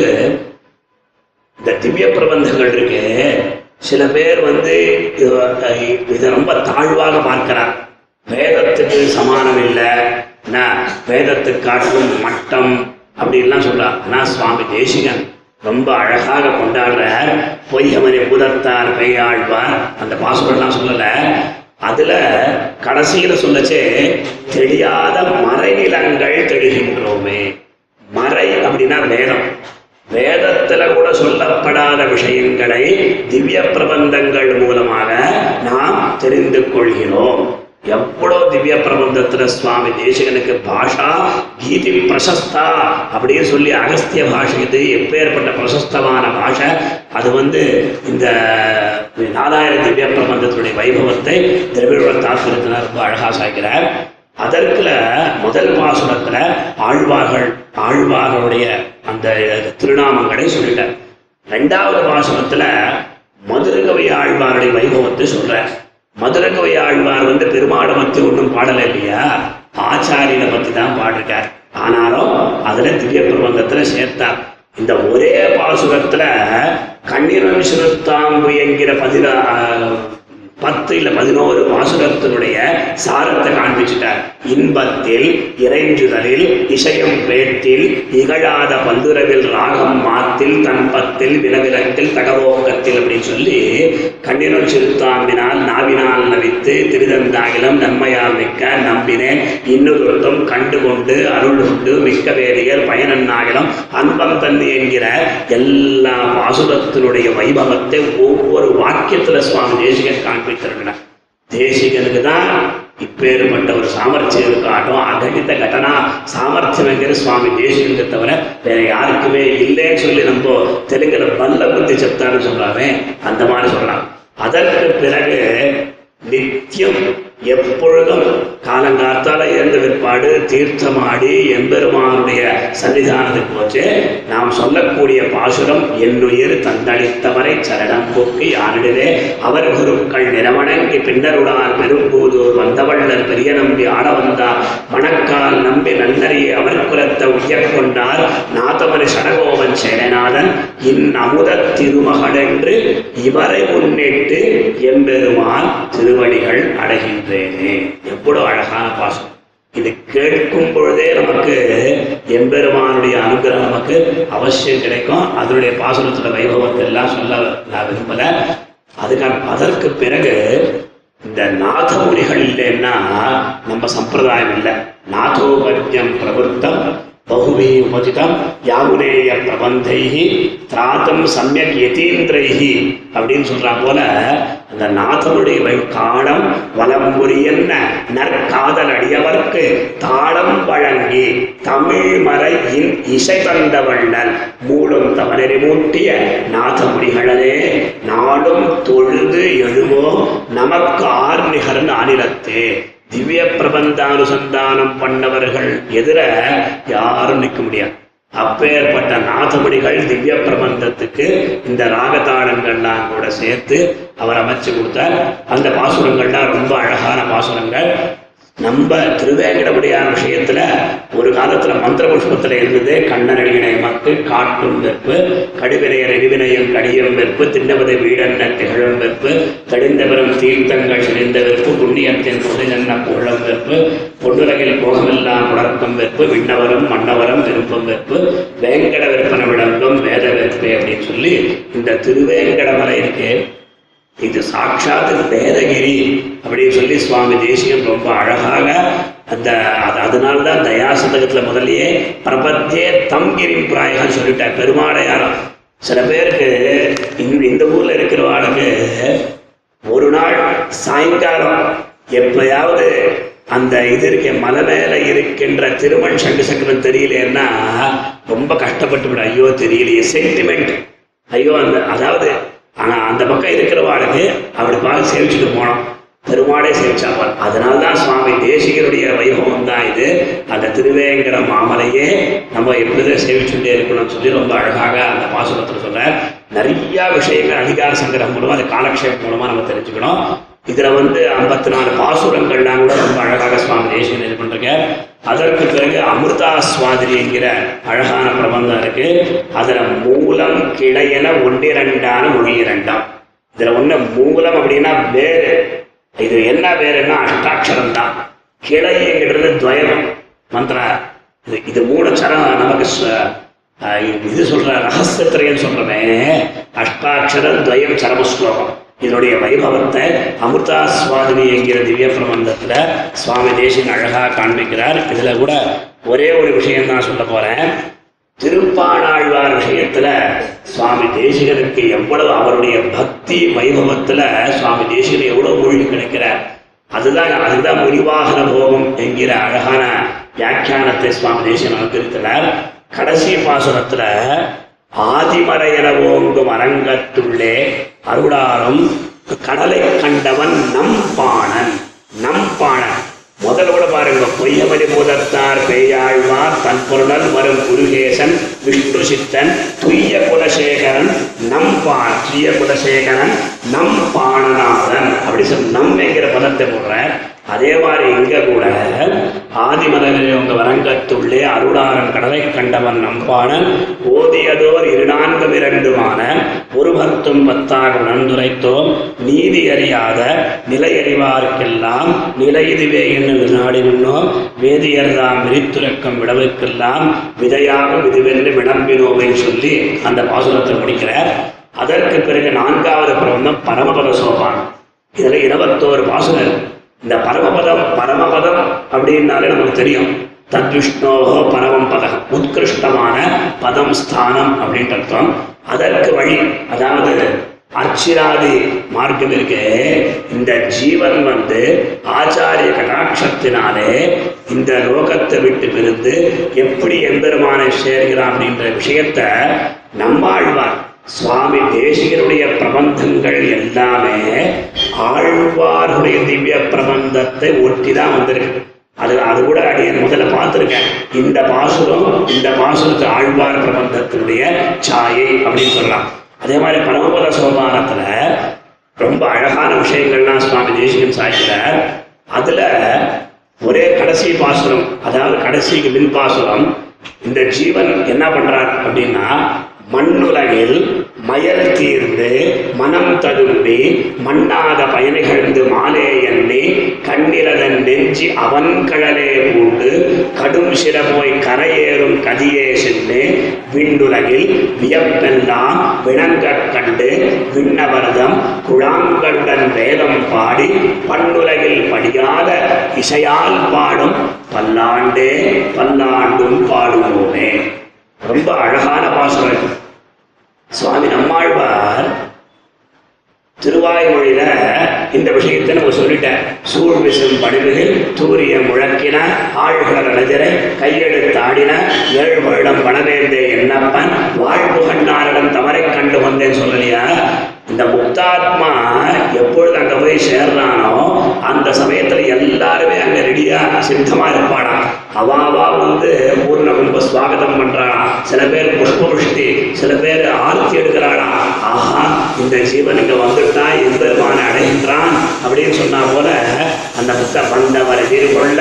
இந்த திவ்ய பிரபந்தங்கள் இருக்கு சில பேர் வந்து இது- இதை ரொம்ப தாழ்வாக பார்க்கிறார் வேதத்துக்கு சமானம் இல்லை என்ன வேதத்துக்கு காட்டிலும் மட்டம் அப்படின்லாம் சொல்றார் ஆனால் சுவாமி தேசிகன் ரொம்ப அழகாக கொண்டாடுறார் பொய்யமனை பூதத்தார் பெய்யாழ்வார் அந்த பாசுரெல்லாம் சொல்லலை அதுல கடைசியில சொல்லச்சே தெரியாத மறைநிலங்கள் தெரிகின்றோமே மறை அப்படின்னா வேதம் வேதத்துல கூட சொல்லப்படாத விஷயங்களை திவ்ய பிரபந்தங்கள் மூலமாக நாம் தெரிந்து கொள்கிறோம் எவ்வளோ திவ்ய பிரபந்தத்துல சுவாமி தேசிகனுக்கு பாஷா கீதி பிரசஸ்தா அப்படின்னு சொல்லி அகஸ்திய பாஷை இது எப்பேற்பட்ட பிரசஸ்தமான பாஷை அது வந்து இந்த நாலாயிரம் திவ்ய பிரபந்தத்தினுடைய வைபவத்தை திரவிட தாத்பரியத்தினர் ரொம்ப அழகா சாய்க்கிறார் அதற்குல முதல் பாசுரத்துல ஆழ்வார்கள் ஆழ்வார்களுடைய அந்த திருநாமங்களை சொல்லிட்டார் ரெண்டாவது பாசுரத்துல மதுரகவி ஆழ்வாருடைய வைபவத்தை சொல்றார் மதுரகவி ஆழ்வார் வந்து பெருமாளை பத்தி ஒன்றும் பாடலை இல்லையா ஆச்சாரியனை பத்தி தான் பாடிருக்கார் ஆனாலும் அதுல திவ்ய பிரபந்தத்துல சேர்த்தார் இந்த ஒரே பாசுரத்துல கண்ணீரன் சிறுத்தாம்பு என்கிற பதில பத்து இல்ல பதினோரு பாசுரத்தினுடைய சாரத்தை காண்பிச்சிட்டார் இன்பத்தில் இறைஞ்சுதலில் இசையும் பேட்டில் இகழாத பல்துறவில் ராகம் மாத்தில் தன்பத்தில் விலவிலத்தில் தகவோக்கத்தில் அப்படின்னு சொல்லி கண்ணினுள் சிறுத்தாம்பினால் நாவினால் நவித்து திருதந்தாகிலம் நன்மையால் மிக்க நம்பினேன் இன்னொருத்தம் கண்டு கொண்டு அருள் உண்டு மிக்க வேதியர் பயனன்னாகிலம் அன்பம் தண்ணி என்கிற எல்லா பாசுரத்தினுடைய வைபவத்தை ஒவ்வொரு வாக்கியத்துல சுவாமி தேசிகன் காண்பித்திருக்கிறார் தேசிகனுக்கு தான் இப்பேற்பட்ட ஒரு சாமர்த்தியம் இருக்காட்டும் அகணித கட்டணா சாமர்த்தியம்ங்கிற சுவாமி தேசிகனுக்கு தவிர வேற யாருக்குமே இல்லைன்னு சொல்லி நம்ம தெலுங்குல பல்ல புத்தி செப்தான்னு சொல்றாமே அந்த மாதிரி சொல்லலாம் அதற்கு பிறகு நித்தியம் எப்பொழுதும் காலங்காத்தால இருந்த பிற்பாடு தீர்த்தமாடி எம்பெருமானுடைய சன்னிதானத்துக்கு போச்சு நாம் சொல்லக்கூடிய பாசுரம் என்னுயிர் தந்தளித்தவரை சரணம் போக்கி யாரிடவே அவர் குருக்கள் நிறவணங்கி பின்னருடார் பெரும்பூதூர் வந்தவள்ளர் பெரிய நம்பி ஆட வந்தார் மணக்கால் நம்பி நன்னறிய அவர் குலத்தை உயர் கொண்டார் நாதமணி சடகோவன் சேனநாதன் இன் அமுத திருமகளென்று இவரை முன்னிட்டு எம்பெருமான் திருவடிகள் அடைகின்றேனே எவ்வளவு அழகான பாசம் இது கேட்கும் பொழுதே நமக்கு எம்பெருமானுடைய அனுகிரகம் நமக்கு அவசியம் கிடைக்கும் அதனுடைய பாசனத்தோட வைபவத்தை எல்லாம் சொல்ல நான் விரும்பல அதுக்கான அதற்கு பிறகு இந்த நாதமுனிகள் இல்லைன்னா நம்ம சம்பிரதாயம் இல்லை நாதோபத்யம் பிரவருத்தம் பகுவி உபஜிதம் யாமுனேய பிரபந்தைஹி திராத்தம் சமயக் யதீந்திரைஹி அப்படின்னு சொல்றா போல அந்த நாதனுடைய வை காலம் வலம்புரியன்ன நற்காதல் அடியவர்க்கு தாளம் வழங்கி தமிழ் மறையின் இசை தந்த வள்ளல் மூடும் தவறறி மூட்டிய நாதமுடிகளே நாடும் தொழுது எழுவோம் நமக்கு ஆர் நிகர்ந்த அனிலத்தே திவ்ய பிரபந்தானுசந்தானம் பண்ணவர்கள் எதிர யாரும் நிற்க முடியாது அப்பேற்பட்ட நாதமணிகள் திவ்ய பிரபந்தத்துக்கு இந்த ராகதாளங்கள்லாம் கூட சேர்த்து அவர் அமைச்சு கொடுத்தார் அந்த பாசுரங்கள்லாம் ரொம்ப அழகான பாசுரங்கள் நம்ம திருவேங்கடமுடியான விஷயத்துல ஒரு காலத்துல மந்திர புஷ்பத்துல இருந்தது கண்ணனடியினை மக்கு காட்டும் வெற்பு கடுவினையர் எரிவினையும் கடியம் வெற்பு திண்ணவதை வீடன்ன திகழும் வெற்பு தடிந்த பெறும் தீர்த்தங்கள் சிரிந்த வெற்பு புண்ணியத்தின் புரிதன்ன புகழும் வெற்பு பொன்னுலகில் போகமெல்லாம் உணர்க்கும் வெற்பு விண்ணவரம் மன்னவரம் விருப்பம் வெற்பு வேங்கட விற்பன விளங்கும் வேத வெற்பு அப்படின்னு சொல்லி இந்த திருவேங்கடமலை இருக்கு இது சாட்சாத் வேதகிரி அப்படின்னு சொல்லி சுவாமி தேசியம் ரொம்ப அழகாக அந்த அது அதனால தான் தயாசதகத்தில் முதல்லயே பிரபத்தியே தம் கிரிம் பிராயகன்னு சொல்லிட்டார் பெருமாளையாரம் சில பேருக்கு இந்த இந்த ஊர்ல இருக்கிறவாளுக்கு ஒரு நாள் சாயங்காலம் எப்பயாவது அந்த இது இருக்க மலை மேல இருக்கின்ற திருமண் சங்கு சக்கரம் தெரியலன்னா ரொம்ப கஷ்டப்பட்டு விடும் ஐயோ தெரியலையே சென்டிமெண்ட் ஐயோ அந்த அதாவது ஆனா அந்த பக்கம் இருக்கிறவாளுக்கு அப்படி பார்த்து சேவிச்சுட்டு போனோம் பெருமாளே சேவிச்சாப்பார் அதனால தான் சுவாமி தேசிகருடைய வைபவம் தான் இது அந்த திருவேங்கட மாமலையே நம்ம எப்பொழுதும் சேவிச்சுட்டே இருக்கணும்னு சொல்லி ரொம்ப அழகாக அந்த பாசுரத்தில் சொல்றார் நிறைய விஷயங்கள் அதிகார சங்கரம் மூலமா அந்த காலக்ஷேபம் மூலமா நம்ம தெரிஞ்சுக்கணும் இதுல வந்து ஐம்பத்தி நாலு பாசுரங்கள்லாம் கூட ரொம்ப அழகாக சுவாமி தேசிகன் இது பண்றீங்க அதற்கு பிறகு அமிர்தா சுவாதிரி என்கிற அழகான பிரபந்தம் இருக்கு அதுல மூலம் கிளையென ஒன்றிரண்டான மொழி இரண்டாம் இதுல ஒண்ணு மூலம் அப்படின்னா வேறு இது என்ன வேறுன்னா அஷ்டாட்சரம் தான் கிளைங்கிறது துவயம் மந்திர இது இது மூணு சரம் நமக்கு ச- ஆஹ் இது சொல்ற ரகசியத்திரையன்னு சொல்றமே அஷ்டாட்சர துவயம் சரம ஸ்லோகம் இதனுடைய வைபவத்தை அமிர்தாஸ்வாதினி என்கிற திவ்ய பிரபந்தத்துல சுவாமி தேசியன் அழகா காண்பிக்கிறார் இதுல கூட ஒரே ஒரு விஷயம் தான் சொல்ல போறேன் திருப்பாணாழ்வார் விஷயத்துல சுவாமி தேசிகனுக்கு எவ்வளவு அவருடைய பக்தி வைபவத்துல சுவாமி தேசிகன் எவ்வளவு மூழ்கி கிடைக்கிறார் அதுதான் அதுதான் முனிவாகன போகம் என்கிற அழகான வியாக்கியானத்தை சுவாமி தேசிகன் அனுப்பியிருக்கிறார் கடைசி பாசுரத்துல ஆதிமறையன ஓங்கும் அரங்கத்துள்ளே அருளாரம் கடலை கண்டவன் நம் பாணன் நம் பாணன் முதல்ல கூட பாருங்க பொய்யமணி பூதத்தார் பேயாழ்வார் தன் பொருளர் வரும் குருகேசன் விஷ்ணு சித்தன் துய்ய குலசேகரன் நம் பா துய்ய குலசேகரன் நம் பாணநாதன் அப்படி சொல்லி நம் என்கிற பதத்தை போடுறார் அதே மாதிரி இங்க கூட ஆதிமலரில் உங்க வரங்கத்துள்ளே அருளாரன் கடலை கண்டவன் நம்பானன் ஓதியதோர் இருநான்கும் இரண்டுமான ஒரு பத்தும் பத்தாக உணர்ந்துரைத்தோம் நீதி அறியாத நிலையறிவார்க்கெல்லாம் நிலை இதுவே என்று நாடி நின்னோம் வேதியர்தாம் விரித்துரைக்கும் விடவுக்கெல்லாம் விதையாகும் இதுவென்று விளம்பினோவைன்னு சொல்லி அந்த பாசுரத்தை முடிக்கிறார் அதற்கு பிறகு நான்காவது பிரபந்தம் பரமபத சோபான் இதுல இருபத்தோரு பாசுரம் இருக்கு. இந்த பரமபதம் பரமபதம் அப்படின்னாலே நமக்கு தெரியும் தத்விஷ்ணோகோ பரமம் பதம் உத்கிருஷ்டமான பதம் ஸ்தானம் அப்படின்ற அர்த்தம் அதற்கு வழி அதாவது அர்ச்சிராதி மார்க்கம் இருக்கு இந்த ஜீவன் வந்து ஆச்சாரிய கடாட்சத்தினாலே இந்த லோகத்தை விட்டு பிரிந்து எப்படி எம்பெருமானை சேர்கிறான் அப்படின்ற விஷயத்தை நம்மாழ்வார் சுவாமி தேசிகருடைய பிரபந்தங்கள் எல்லாமே ஆழ்வாருடைய திவ்ய பிரபந்தத்தை ஒட்டி தான் வந்திருக்கு அது அது கூட அடிய முதல்ல பார்த்துருக்கேன் இந்த பாசுரம் இந்த பாசுரத்து ஆழ்வார் பிரபந்தத்தினுடைய சாயை அப்படின்னு சொல்லலாம் அதே மாதிரி பரமபத சோபானத்துல ரொம்ப அழகான விஷயங்கள்லாம் சுவாமி தேசிகன் சாய்க்கிறார் அதுல ஒரே கடைசி பாசுரம் அதாவது கடைசிக்கு மின் பாசுரம் இந்த ஜீவன் என்ன பண்றார் அப்படின்னா மண்ணுலகில் மயல் தீர்ந்து மனம் ததும்பி மண்ணாத பயணிகழ்ந்து மாலே எண்ணி கண்ணிரதன் நெஞ்சி அவன் கழலே பூண்டு கடும் சிரமோய் கரையேறும் கதியே சென்று விண்ணுலகில் வியப்பெல்லாம் விளங்கக் கண்டு விண்ணவர்தம் குழாங்களுடன் வேதம் பாடி பண்ணுலகில் படியாத இசையால் பாடும் பல்லாண்டே பல்லாண்டும் பாடுவோமே ரொம்ப அழகான பாசுரம் இது. சுவாமி நம்மாழ்வார் திருவாய்மொழியில இந்த விஷயத்தை நம்ம சொல்லிட்டேன் சூழ் விசும் படுமையில் தூரிய முழக்கின ஆழ்கர் அழகிரை கையெடுத்து ஆடின ஏழு வருடம் வனவேந்தே என்னப்பன் வாழ்வு கண்ணாரிடம் தவறை கண்டு வந்தேன் சொல்லலையா இந்த முக்தாத்மா எப்பொழுது அங்க போய் சேர்றானோ அந்த சமயத்துல எல்லாருமே அங்க ரெடியா சித்தமா இருப்பானா அவாவா வந்து பூர்ண கும்ப ஸ்வாகதம் பண்றானா சில பேர் புஷ்பபுஷ்டி சில பேர் ஆர்த்தி எடுக்கிறானா ஆஹா இந்த ஜீவன் இங்க வந்துட்டான் எம்பெருமானை அடைகின்றான் அப்படின்னு சொன்னா போல அந்த புத்த பண்டவர் எதிர்கொள்ள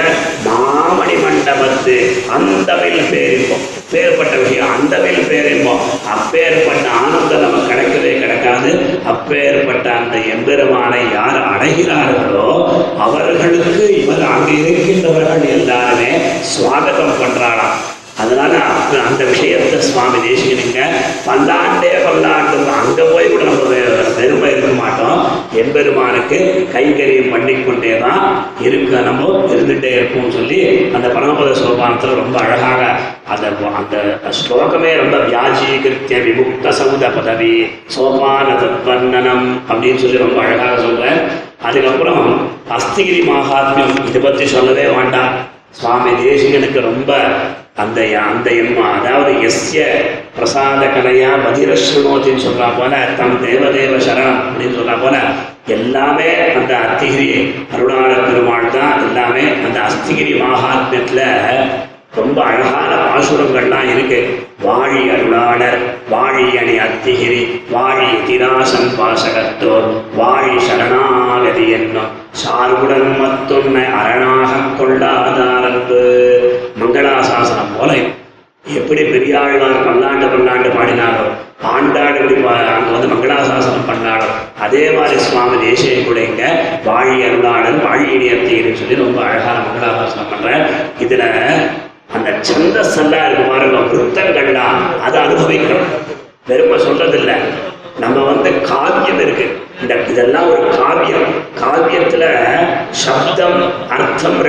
மாமணி மண்டபத்து அந்தவில் பேரிப்போம் பேர்பட்ட விஷயம் அந்தவில் பேரிப்போம் அப்பேற்பட்ட ஆனந்தம் நமக்கு கிடைக்கவே கிடைக்காது அப்பேற்பட்ட அந்த எம்பெருமானை யார் அடைகிறார்களோ அவர்களுக்கு இவர் அங்கே இருக்கின்றவர்கள் எல்லாருமே சுவாகதம் பண்றாளாம் அதனால அப்ப அந்த விஷயத்தை சுவாமி தேசிகனுங்க பல்லாண்டே பல்லாண்டு அங்க போய் கூட நம்ம வெ- வெறுமை இருக்க மாட்டோம் எம்பெருமானுக்கு கைங்கரியம் பண்ணிக்கொண்டே தான் இருக்க நம்ம இருந்துட்டே இருப்போம்னு சொல்லி அந்த பரமபத சோபானத்தில் ரொம்ப அழகாக அந்த அந்த ஸ்லோகமே ரொம்ப வியாஜீகிருத்திய விமுக்த சௌத பதவி சோபான தத்வர்ணனம் அப்படின்னு சொல்லி ரொம்ப அழகாக சொல்றேன் அதுக்கப்புறம் அஸ்திகிரி மகாத்மியம் இதை பற்றி சொல்லவே வேண்டாம் சுவாமி தேசிகனுக்கு ரொம்ப அந்த அந்த எம்மா அதாவது எஸ்ய பிரசாத கலையா பதிரஸ்ருணோத்தின்னு சொல்றா போல தம் தேவதேவ சரணம் அப்படின்னு சொல்றா போல எல்லாமே அந்த அத்திகிரி அருணாளர் பெருமாள் தான் எல்லாமே அந்த அஸ்திகிரி மகாத்மியத்துல ரொம்ப அழகான பாசுரங்கள்லாம் இருக்கு வாழி அருளாளர் வாழி அணி அத்திகிரி வாழி திராசன் வாசகத்தோர் வாழி சரணாகதி என்னும் சார்புடன் மத்துன்னை அரணாக கொண்டாதாரத்து மங்களாசாசனம் போல எப்படி பெரியாழ்வார் பல்லாண்டு பல்லாண்டு பாடினாரோ ஆண்டாடு எப்படி பா அங்கே வந்து மங்களாசாசனம் பண்ணாரோ அதே மாதிரி சுவாமி தேசிய கூட இங்க வாழி அருளாளர் வாழி இனியத்தீர்னு சொல்லி ரொம்ப அழகான மங்களாசாசனம் பண்றார் இதுல அந்த சந்தஸ் எல்லாம் இருக்கு பாருங்க விருத்தங்கள்லாம் அதை அனுபவிக்கணும் வெறுமை சொல்றதில்லை நம்ம வந்து காவியம் இருக்கு இந்த இதெல்லாம்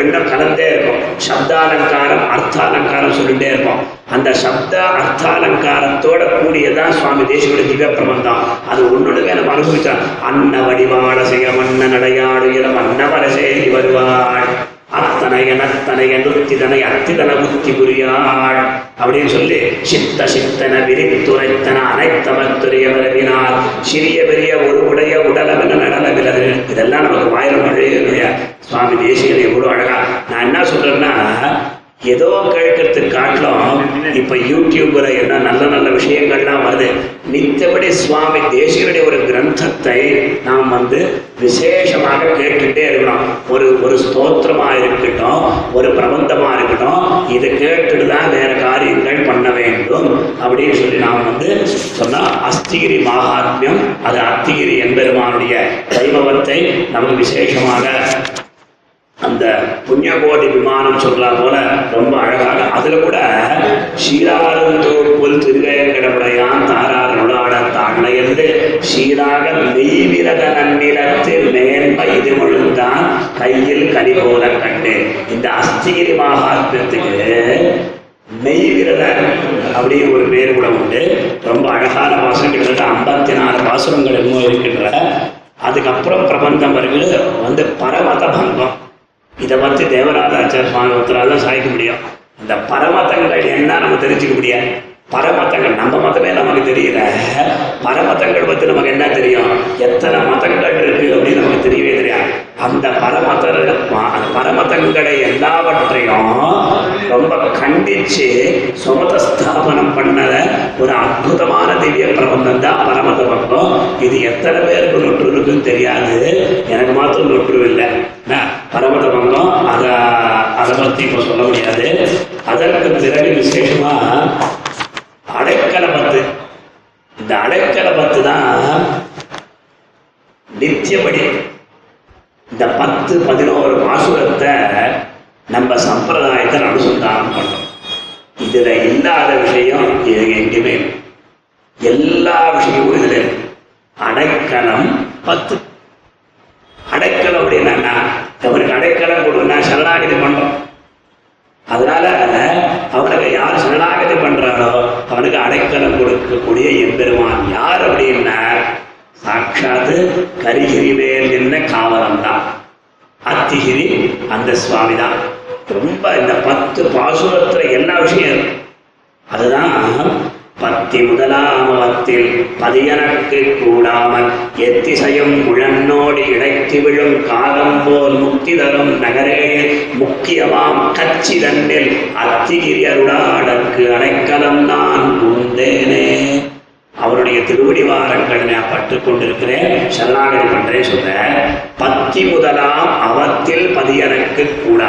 ரெண்டும் கலந்தே இருக்கும் சப்தாலங்காரம் அர்த்தாலங்காரம் சொல்லிட்டே இருப்போம் அந்த சப்த அர்த்தாலங்காரத்தோட கூடியதான் சுவாமி தேசியோட திவ்ய பிரபந்தம் அது ஒன்னொழுவே நம்ம அனுபவிச்சோம் அன்ன வடிவாட செய்ய மன்ன நடையாடுகிற அன்னவரசே வருவாள் அத்தனைய நத்தனைய நுத்திதனை அத்திதன புத்தி புரியாள் அப்படின்னு சொல்லி சித்த சித்தன விரித்துரைத்தன அனைத்தமத்துரிய விரவினார் சிறிய பெரிய ஒரு உடைய உடலமென நடலமில்லது இதெல்லாம் நமக்கு வாயிரம் நுழைய சுவாமி தேசிகன் எவ்வளோ அழகா நான் என்ன சொல்றேன்னா ஏதோ கேட்கறதுக்கு காட்டிலும் இப்ப யூடியூப்ல என்ன நல்ல நல்ல விஷயங்கள்லாம் வருது நித்தபடி சுவாமி தேசிகனுடைய ஒரு கிரந்தத்தை நாம் வந்து விசேஷமாக கேட்டுட்டே இருக்கணும் ஒரு ஒரு ஸ்தோத்திரமா இருக்கட்டும் ஒரு பிரபந்தமா இருக்கட்டும் இதை கேட்டுட்டு தான் வேற காரியங்கள் பண்ண வேண்டும் அப்படின்னு சொல்லி நாம் வந்து சொன்னா அஸ்திகிரி மகாத்மியம் அது அத்திகிரி எம்பெருமானுடைய வைபவத்தை நமக்கு விசேஷமாக அந்த புண்ணியகோடி விமானம் சொல்றா போல ரொம்ப அழகாக அதுல கூட சீராருந்தோப்புல் திருவேங்கடமுடையான் தாரார் நுடாட தாழ்ந்து சீராக மெய்விரத நன்னிலத்து மேன்மை இது முழுந்தான் கையில் கனி போல கண்டு இந்த அஸ்திகிரி மகாத்மியத்துக்கு மெய்விரத அப்படின்னு ஒரு பேர் கூட உண்டு ரொம்ப அழகான பாசனம் கிட்டத்தட்ட ஐம்பத்தி நாலு பாசுரங்கள் என்னமோ இருக்கின்ற அதுக்கப்புறம் பிரபந்தம் வருகிறது வந்து பரமத பங்கம் இதை பற்றி தேவராஜாச்சார் சுவாமி ஒருத்தரால் தான் சாய்க்க முடியும் இந்த பரமத்தங்கள் என்ன நம்ம தெரிஞ்சுக்க முடியாது பரமத்தங்கள் நம்ம மதமே நமக்கு தெரியல பரமத்தங்கள் பற்றி நமக்கு என்ன தெரியும் எத்தனை மதங்கள் இருக்கு அப்படின்னு நமக்கு தெரியவே தெரியாது அந்த பரமத அந்த பரமதங்களை எல்லாவற்றையும் ரொம்ப கண்டிச்சு சுமத ஸ்தாபனம் பண்ணத ஒரு அற்புதமான திவ்ய பிரபந்தம் தான் பரமத பக்கம் இது எத்தனை பேருக்கு நொற்று இருக்குன்னு தெரியாது எனக்கு மாத்திரம் நொற்று இல்லை என்ன, பரமத பங்கம் அதை அதை பற்றி இப்போ சொல்ல முடியாது அதற்கு பிறகு விசேஷமா அடைக்கல பத்து இந்த அடைக்கல பத்து தான் நித்தியபடி இந்த பத்து பதினோரு பாசுரத்தை நம்ம சம்பிரதாயத்தில் அனுசந்தானம் பண்ணோம் இதுல இல்லாத விஷயம் இது எங்கேயுமே இல்லை. எல்லா விஷயமும் இதுல இருக்கு அடைக்கலம் பத்து அடைக்கலம் அப்படின்னா என்ன? அவருக்கு அடைக்கலம் கொடுன்னா சரணாகதி பண்றோம் அதனால அவனுக்கு யார் சரணாகதி பண்றானோ அவனுக்கு அடைக்கலம் கொடுக்கக்கூடிய எம்பெருமான் யார் அப்படின்னா சாட்சாத்து கரிகிரி மேல் நின்ற காவலம் தான் அத்திகிரி அந்த சுவாமி தான் ரொம்ப இந்த பத்து பாசுரத்துல எல்லா விஷயம் இருக்கு அதுதான் பத்தி முதலாமவத்தில் பதியனக்கு கூடாமல் எத்திசையும் முழன்னோடி இடைத்து விழும் காலம் போல் முக்தி தரும் நகரே முக்கியமாம் கச்சி தன்னில் அத்திகிரி அருளாடற்கு அடைக்கலம் நான் உண்டேனே அவருடைய திருவடி வாரங்களை நான் பற்று கொண்டிருக்கிறேன் சரணாகதி பண்றேன் சொல்றேன் பத்தி முதலாம் அவத்தில் பதியனக்கு கூடா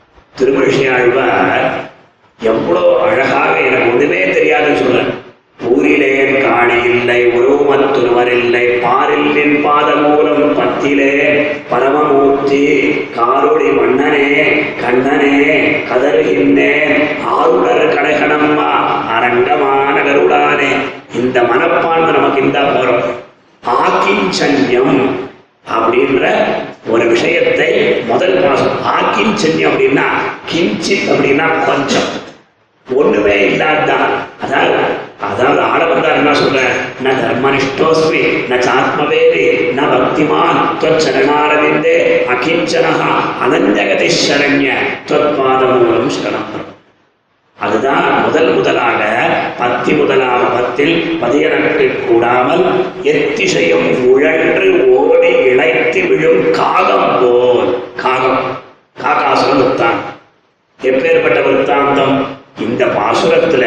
திருமழியாழ்வார் எவ்வளோ அழகாக எனக்கு ஒண்ணுமே தெரியாதுன்னு சொல்றேன் ஊரிலேன் காணி இல்லை உருவமத்துருவர் இல்லை பாரில் நின் பாத மூலம் பத்திலே பரமமூர்த்தி காரோடி மன்னனே கண்ணனே கதறுகின்றேன் ஆருடர் கடைகணம்மா அரங்கமான கருடானே இந்த மனப்பான்மை நமக்கு இருந்தா போறோம் ஆக்கிஞ்சன்யம் அப்படின்ற ஒரு விஷயத்தை முதல் பாசம் ஆக்கிஞ்சன்யம் அப்படின்னா கிஞ்சித் அப்படின்னா கொஞ்சம் ஒண்ணுமே இல்லாதான் அதாவது அதாவது ஆட வந்தார் என்ன சொல்றேன் ந தர்மனிஷ்டோஸ்மி ந சாத்மவேதி ந பக்திமான் தொச்சரணாரவிந்தே அகிஞ்சனஹா அனஞ்சகதி சரண்ய தொற்பாத மூலம் சரணம் பெறும். அதுதான் முதல் முதலாக பத்தி முதலாக பத்தில் பதியனக்கு கூடாமல் எத்திசையும் உழன்று ஓடி இழைத்து விழும் காகம் போல் காகம் காகாசுரம் வித்தான் எப்பேற்பட்ட விற்த்தாந்தம் இந்த பாசுரத்துல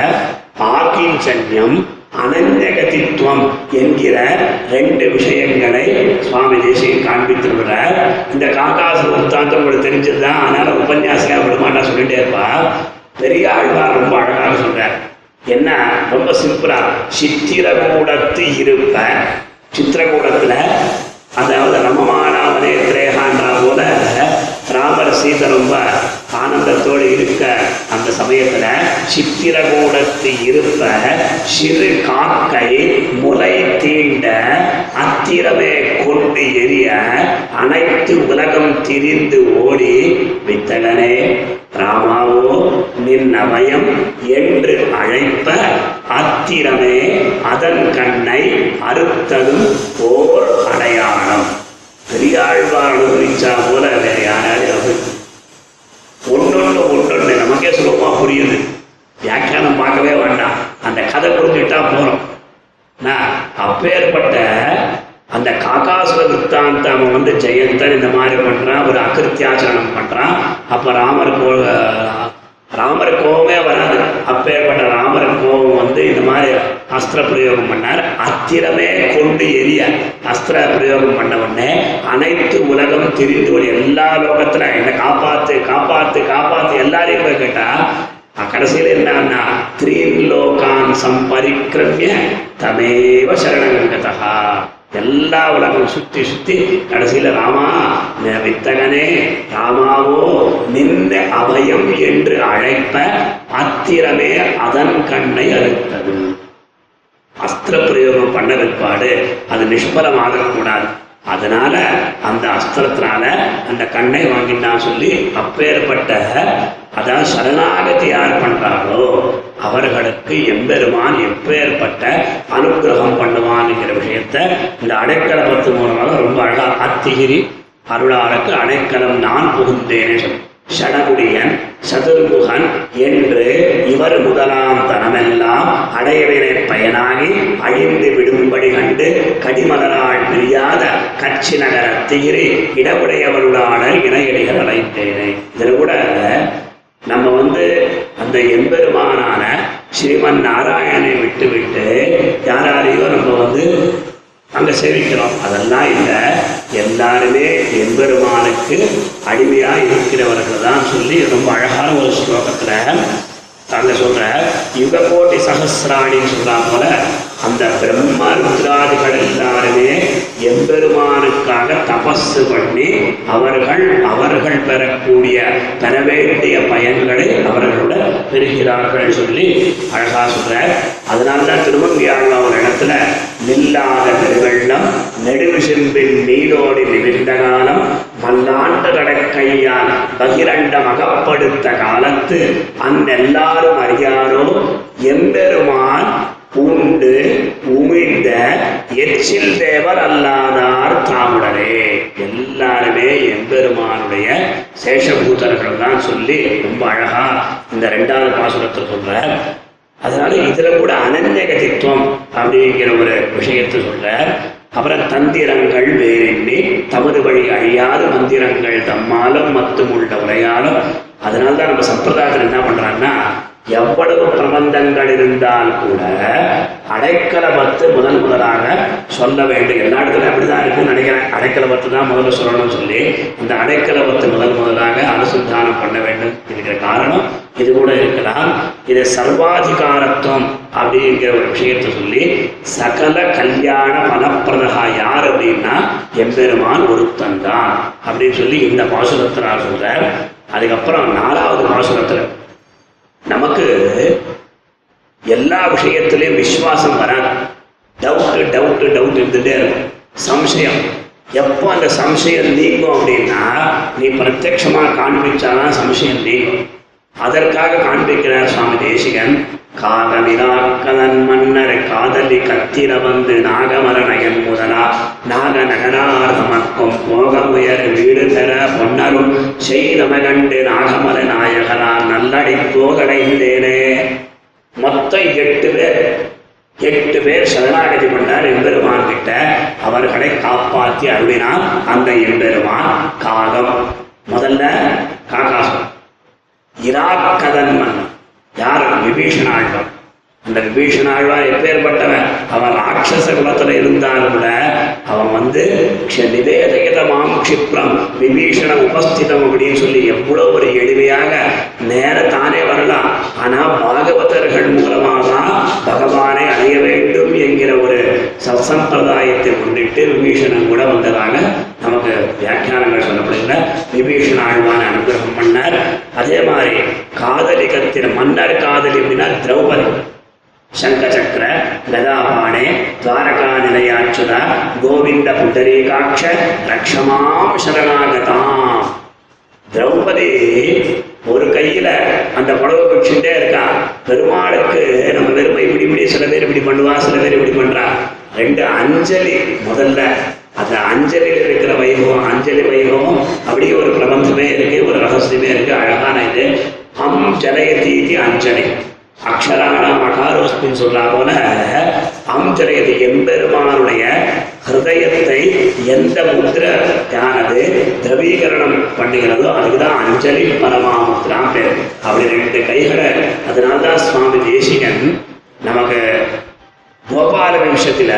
ஆக்கிஞ்சன்யம் அனந்தகதித்துவம் என்கிற ரெண்டு விஷயங்களை சுவாமி தேசியம் காண்பித்திருக்கிறார் இந்த காக்காசு விற்த்தாந்தம் உங்களுக்கு தெரிஞ்சதுதான் அதனால உபன்யாசியா விடமாட்டா சொல்லிட்டே இருப்பா பெரிய ஆழ்வார் ரொம்ப அழகாக சொல்றார் என்ன ரொம்ப சிம்பிளா சித்திரகூடத்து இருப்ப சித்திரகூடத்துல அதாவது ரமமானாவதே திரேகான்றா போல ராமர் சீதை ரொம்ப ஆனந்தத்தோடு இருக்க அந்த சமயத்துல சித்திரகூடத்து இருப்ப சிறு காக்கை முலை தீண்ட அத்திரமே கொண்டு எரிய அனைத்து உலகம் திரிந்து ஓடி வித்தகனே ராமாவோ நின் அபயம் என்று அழைப்ப அத்திரமே அதன் கண்ணை அறுத்ததும் ஓர் அடையாளம் பெரியாழ்வார் அனுபவிச்சா போல வேற யாராவது அது ஒன்னொன்று ஒன்னொன்று நமக்கே சுலபமா புரியுது வியாக்கியானம் பார்க்கவே வேண்டாம் அந்த கதை புரிஞ்சுட்டா போறோம் நான் அப்பேற்பட்ட அந்த காக்காசுர வித்தாந்தம் அவன் வந்து ஜெயந்தன் இந்த மாதிரி பண்றான் ஒரு அகிருத்தியாச்சரணம் பண்றான் அப்ப ராமர் கோ ராமர் கோவமே வராது அப்பேற்பட்ட ராமர் கோவம் வந்து இந்த மாதிரி அஸ்திர பிரயோகம் பண்ணார் அத்திரமே கொண்டு எரிய அஸ்திர பிரயோகம் பண்ண உடனே அனைத்து உலகம் திரிந்து ஒரு எல்லா லோகத்துல என்னை காப்பாத்து காப்பாத்து காப்பாத்து எல்லாரையும் போய் கேட்டா கடைசியில் என்னன்னா த்ரீன் லோகான் சம்பரிக்கிரமிய தமேவ சரணங்கதா எல்லா உலகம் சுத்தி சுத்தி கடைசியில ராமா ந வித்தகனே ராமாவோ நின்ற அபயம் என்று அழைப்ப அத்திரமே அதன் கண்ணை அறுத்தது அஸ்திர பிரயோகம் பண்ண பிற்பாடு அது நிஷ்பலமாகக்கூடாது அதனால அந்த அஸ்திரத்தினால அந்த கண்ணை வாங்கினான் சொல்லி அப்பேற்பட்ட அதான் சரணாகதி யார் பண்றாங்களோ அவர்களுக்கு எம்பெருமான் எப்பேற்பட்ட அனுகிரகம் பண்ணுவான்ங்கிற விஷயத்த இந்த அடைக்கல பத்து மூலமாக ரொம்ப அழகா அத்திகிரி அருளாளுக்கு அடைக்கலம் நான் புகுந்தேனே சொல்லி ஷடகுடியன் சதுர்முகன் என்று இவர் முதலாம் தனமெல்லாம் அடையவினை பயனாகி அழிந்து விடும்படி கண்டு கடிமலரால் பிரியாத கட்சி நகர திகிரி இடவுடையவருளாளர் இணையடிகள் அழைத்தேனே இதில் கூட நம்ம வந்து அந்த எம்பெருமானான ஸ்ரீமன் நாராயணனை விட்டு விட்டு யாராரையோ நம்ம வந்து அங்க சேவிக்கிறோம் அதெல்லாம் இல்லை எல்லாருமே எம்பெருமானுக்கு அடிமையா இருக்கிறவர்கள் தான் சொல்லி ரொம்ப அழகான ஒரு ஸ்லோகத்துல அங்க சொல்ற யுக கோட்டி சகசிராணின்னு சொல்றா போல அந்த பிரம்ம ருத்ராதிகள் எல்லாருமே எம்பெருமானுக்காக தபசு பண்ணி அவர்கள் அவர்கள் பெறக்கூடிய பெற வேண்டிய பயன்களை அவர்களோட பெறுகிறார்கள் சொல்லி அழகா சொல்ற அதனால தான் திருமங்கியாழ்வா ஒரு இடத்துல நில்லாத பெருவெள்ளம் நெடுவிசிம்பின் நீரோடி நிமிர்ந்த காலம் மல்லாண்டு கடற்கையால் பகிரண்டம் அகப்படுத்த காலத்து அந்தெல்லாரும் அறியாரோ எம்பெருமான் உண்டு உமிழ்ந்த எச்சில் தேவர் அல்லாதார் தாமுடரே எல்லாருமே எம்பெருமானுடைய சேஷபூதர்கள் தான் சொல்லி ரொம்ப அழகா இந்த ரெண்டாவது பாசுரத்தை சொல்ற அதனால இதுல கூட அனன்யகதித்துவம் அப்படிங்கிற ஒரு விஷயத்தை சொல்ற அப்புறம் தந்திரங்கள் வேறெண்ணி தமது வழி அழியாத மந்திரங்கள் தம்மாலும் மத்தும் உள்ள உரையாலும் அதனால தான் நம்ம சம்பிரதாயத்தில் என்ன பண்றாங்கன்னா எவ்வளவு பிரபந்தங்கள் இருந்தால் கூட அடைக்கல பத்து முதல் முதலாக சொல்ல வேண்டும் எல்லா இடத்துலையும் அப்படிதான் இருக்குன்னு நினைக்கிறேன் அடைக்கல பத்து தான் முதல்ல சொல்லணும்னு சொல்லி அந்த அடைக்கல பத்து முதல் முதலாக அனுசந்தானம் பண்ண வேண்டும் இருக்கிற காரணம் இது கூட இருக்கலாம் இது சர்வாதிகாரத்துவம் அப்படிங்கிற ஒரு விஷயத்தை சொல்லி சகல கல்யாண பலப்பிரதகா யார் அப்படின்னா எம்பெருமான் ஒருத்தன் தான் அப்படின்னு சொல்லி இந்த பாசுரத்தினால் சொல்றார் அதுக்கப்புறம் நாலாவது பாசுரத்துல நமக்கு எல்லா விஷயத்திலையும் விசுவாசம் வராது டவுட்டு டவுட்டு டவுட் இருந்துட்டே இருக்கும் சம்சயம் எப்போ அந்த சம்சயம் நீங்கும் அப்படின்னா நீ பிரத்யட்சமா காண்பிச்சாதான் சம்சயம் நீங்கும் அதற்காக காண்பிக்கிறார் சுவாமி தேசிகன் காதலிலாக்கதன் மன்னர் காதலி கத்திர வந்து நாகமரணயன் முதலா நாக நகரார்த்தமக்கும் போகமுயர் வீடு தர பொன்னரும் செய்தமகண்டு நாகமர நாயகரா நல்லடை போகடைந்தேனே மொத்தம் எட்டு பேர் எட்டு பேர் சரணாகதி பண்ணார் எம்பெருமான் கிட்ட அவர்களை காப்பாற்றி அருளினார் அந்த எம்பெருமான் காகம் முதல்ல காகாசம் இராக்கதன் மன்னன் யார் விபீஷணாழ்வான் அந்த விபீஷணாழ்வான் எப்பேற்பட்டவன் அவன் ராட்சச குலத்துல இருந்தால் கூட அவன் வந்து க்ஷ- நிவேதகித மாம் க்ஷிப்ரம் விபீஷண உபஸ்திதம் அப்படின்னு சொல்லி எவ்வளவு ஒரு எளிமையாக நேர தானே வரலாம் ஆனா பாகவதர்கள் மூலமாக தான் பகவானை அடைய வேண்டும் என்கிற ஒரு சத்சம்பிரதாயத்தை முன்னிட்டு விபீஷணன் கூட வந்ததாக நமக்கு வியாக்கியானங்கள் சொல்லப்படுகிற விபீஷண ஆழ்வான் அனுகிரகம் பண்ணார் அதே மாதிரி காதலி கத்திர மன்னர் காதலி அப்படின்னா திரௌபதி சங்கச்சக்கர கதாபாணே துவாரகா நிலையாச்சுதா கோவிந்த புண்டரீகாட்ச ரக்ஷமாம் சரணாகதாம் திரௌபதி ஒரு கையில அந்த புடவை பிடிச்சுட்டே இருக்கா பெருமாளுக்கு நம்ம வெறுமை இப்படி இப்படி சில பேர் இப்படி பண்ணுவா சில பேர் இப்படி பண்றா ரெண்டு அஞ்சலி முதல்ல அந்த அஞ்சலியில் இருக்கிற வைபவம் அஞ்சலி வைபவம் அப்படியே ஒரு பிரபந்தமே இருக்கு ஒரு ரகசியமே இருக்கு அழகான இது அம் ஜலயதி இது அஞ்சலி அக்ஷராணாம் அகாரோஸ்மின்னு சொல்றா போல அம் ஜலயதி எம்பெருமானுடைய ஹிருதயத்தை எந்த முத்திரையானது திரவீகரணம் பண்ணுகிறதோ அதுக்குதான் அஞ்சலி பரமாமுத்ராம் பேர் அப்படி ரெண்டு கைகளை அதனால்தான் சுவாமி தேசிகன் நமக்கு கோபால விஷயத்துல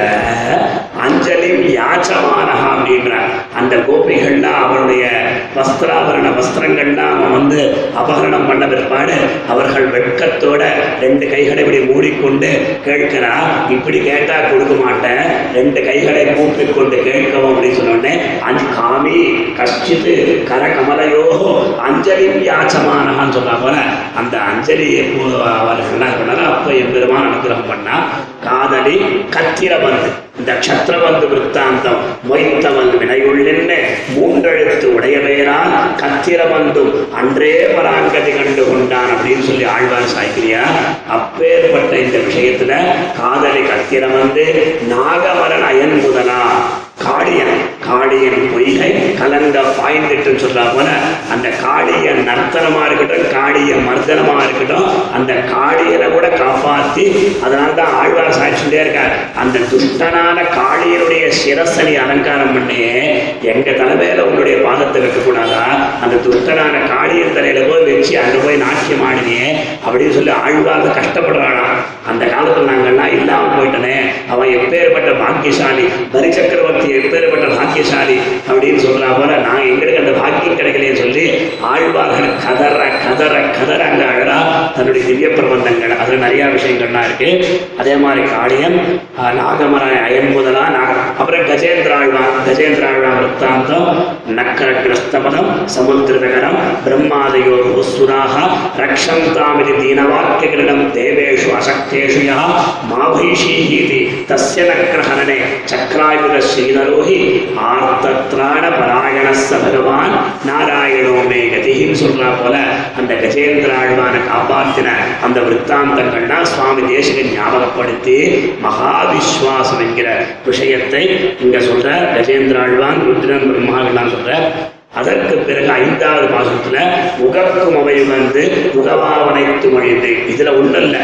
அஞ்சலிம் யாச்சமானஹா அப்படின்றார் அந்த கோபிகள்லாம் அவருடைய வஸ்திராபரண வஸ்திரங்கள்லாம் அவன் வந்து அபகரணம் பண்ண பிற்பாடு அவர்கள் வெட்கத்தோட ரெண்டு கைகளை இப்படி மூடிக்கொண்டு கேட்கிறா இப்படி கேட்டா கொடுக்க மாட்டேன் ரெண்டு கைகளை கூப்பிக் கொண்டு கேட்கவும் அப்படின்னு சொன்னோடனே அன் காமி கஷ்டித்து கர கமலையோ அஞ்சலிம் யாச்சமானஹான்னு சொல்றா போல அந்த அஞ்சலியை போ- அவர்கள் என்ன பண்ணாரோ அப்போ எம்பெருமான் அனுகிரகம் பண்ணா காதலி கத்திரபந்து இந்த க்ஷத்ரபந்து விற்த்தாந்தம் மொய்த்தவன் வினையுள்ளென்ன மூன்றெழுத்து உடையவேரால் கத்திரபந்தும் அன்றே பராங்கதி கண்டு கொண்டான் அப்படின்னு சொல்லி ஆழ்வார் சாய்க்கிறியா அப்பேற்பட்ட இந்த விஷயத்துல காதலி கத்திரம் வந்து நாகமரன் அயன் முதலா காளியன் காளியன் பொய்கை கலந்த பாய்ந்துட்டுன்னு சொல்றா போல அந்த காளியன் நர்த்தனமா இருக்கட்டும் காளியன் மர்தனமா இருக்கட்டும் அந்த காளியனை கூட காப்பாத்தி அதனால தான் ஆழ்வார் சாட்சிட்டே இருக்கார் அந்த துஷ்டனான காளியனுடைய சிரசனை அலங்காரம் பண்ணி எங்க தலைமையில உன்னுடைய பாதத்தை வைக்கக்கூடாதா அந்த துஷ்டனான காளியன் தலையில போய் வச்சு அங்க போய் நாட்டியம் ஆடினியே அப்படின்னு சொல்லி ஆழ்வார் கஷ்டப்படுறானா அந்த காலத்துல நாங்கெல்லாம் இல்லாம போயிட்டனே அவன் எப்பேற்பட்ட பாக்கியசாலி பரி சக்கரவர்த்தி எப்பேற்பட்ட பாக்கியசாலி அப்படின்னு சொல்றா போல நான் எங்களுக்கு அந்த பாக்கியம் கிடைக்கலையே சொல்லி ஆழ்வார்கள் கதற கதற கதற அங்க அழகா தன்னுடைய திவ்ய பிரபந்தங்கள் அதுல நிறைய விஷயங்கள்லாம் இருக்கு அதே மாதிரி காளியன் ஆஹ், நாகமர அயன் முதலா நாக அப்புறம் கஜேந்திர ஆழ்வான் கஜேந்திர ஆழ்வான் விற்த்தாந்தம் நக்கர கிரஸ்தபதம் சமுத்திரகரம் பிரம்மாதயோ சுராக ரக்ஷந்தாமிதி தீனவாக்கியகிருடம் தேவேஷு அசக்தேஷு யா மாபைஷீஹீதி தஸ்ய நக்ரஹனனே சக்ராயுத ஸ்ரீதரோஹி ஆர்த்தத்ராண பராயணஸ்ஸ பகவான் நாராயணோ மே கதின்னு சொல்றா போல அந்த கஜேந்திர ஆழ்வானை காப்பாத்தின அந்த விற்த்தாந்தங்கள்லாம் சுவாமி தேசிகன் ஞாபகப்படுத்தி மகாவிஸ்வாசம் என்கிற விஷயத்தை இங்க சொல்ற கஜேந்திர ஆழ்வான் ருத்ரன் பிரம்மாவெல்லாம் சொல்ற அதற்கு பிறகு ஐந்தாவது மாசத்துல உகக்கும் அவை வந்து உகவாவனைத்து மொழிந்து இதுல ஒண்ணல்ல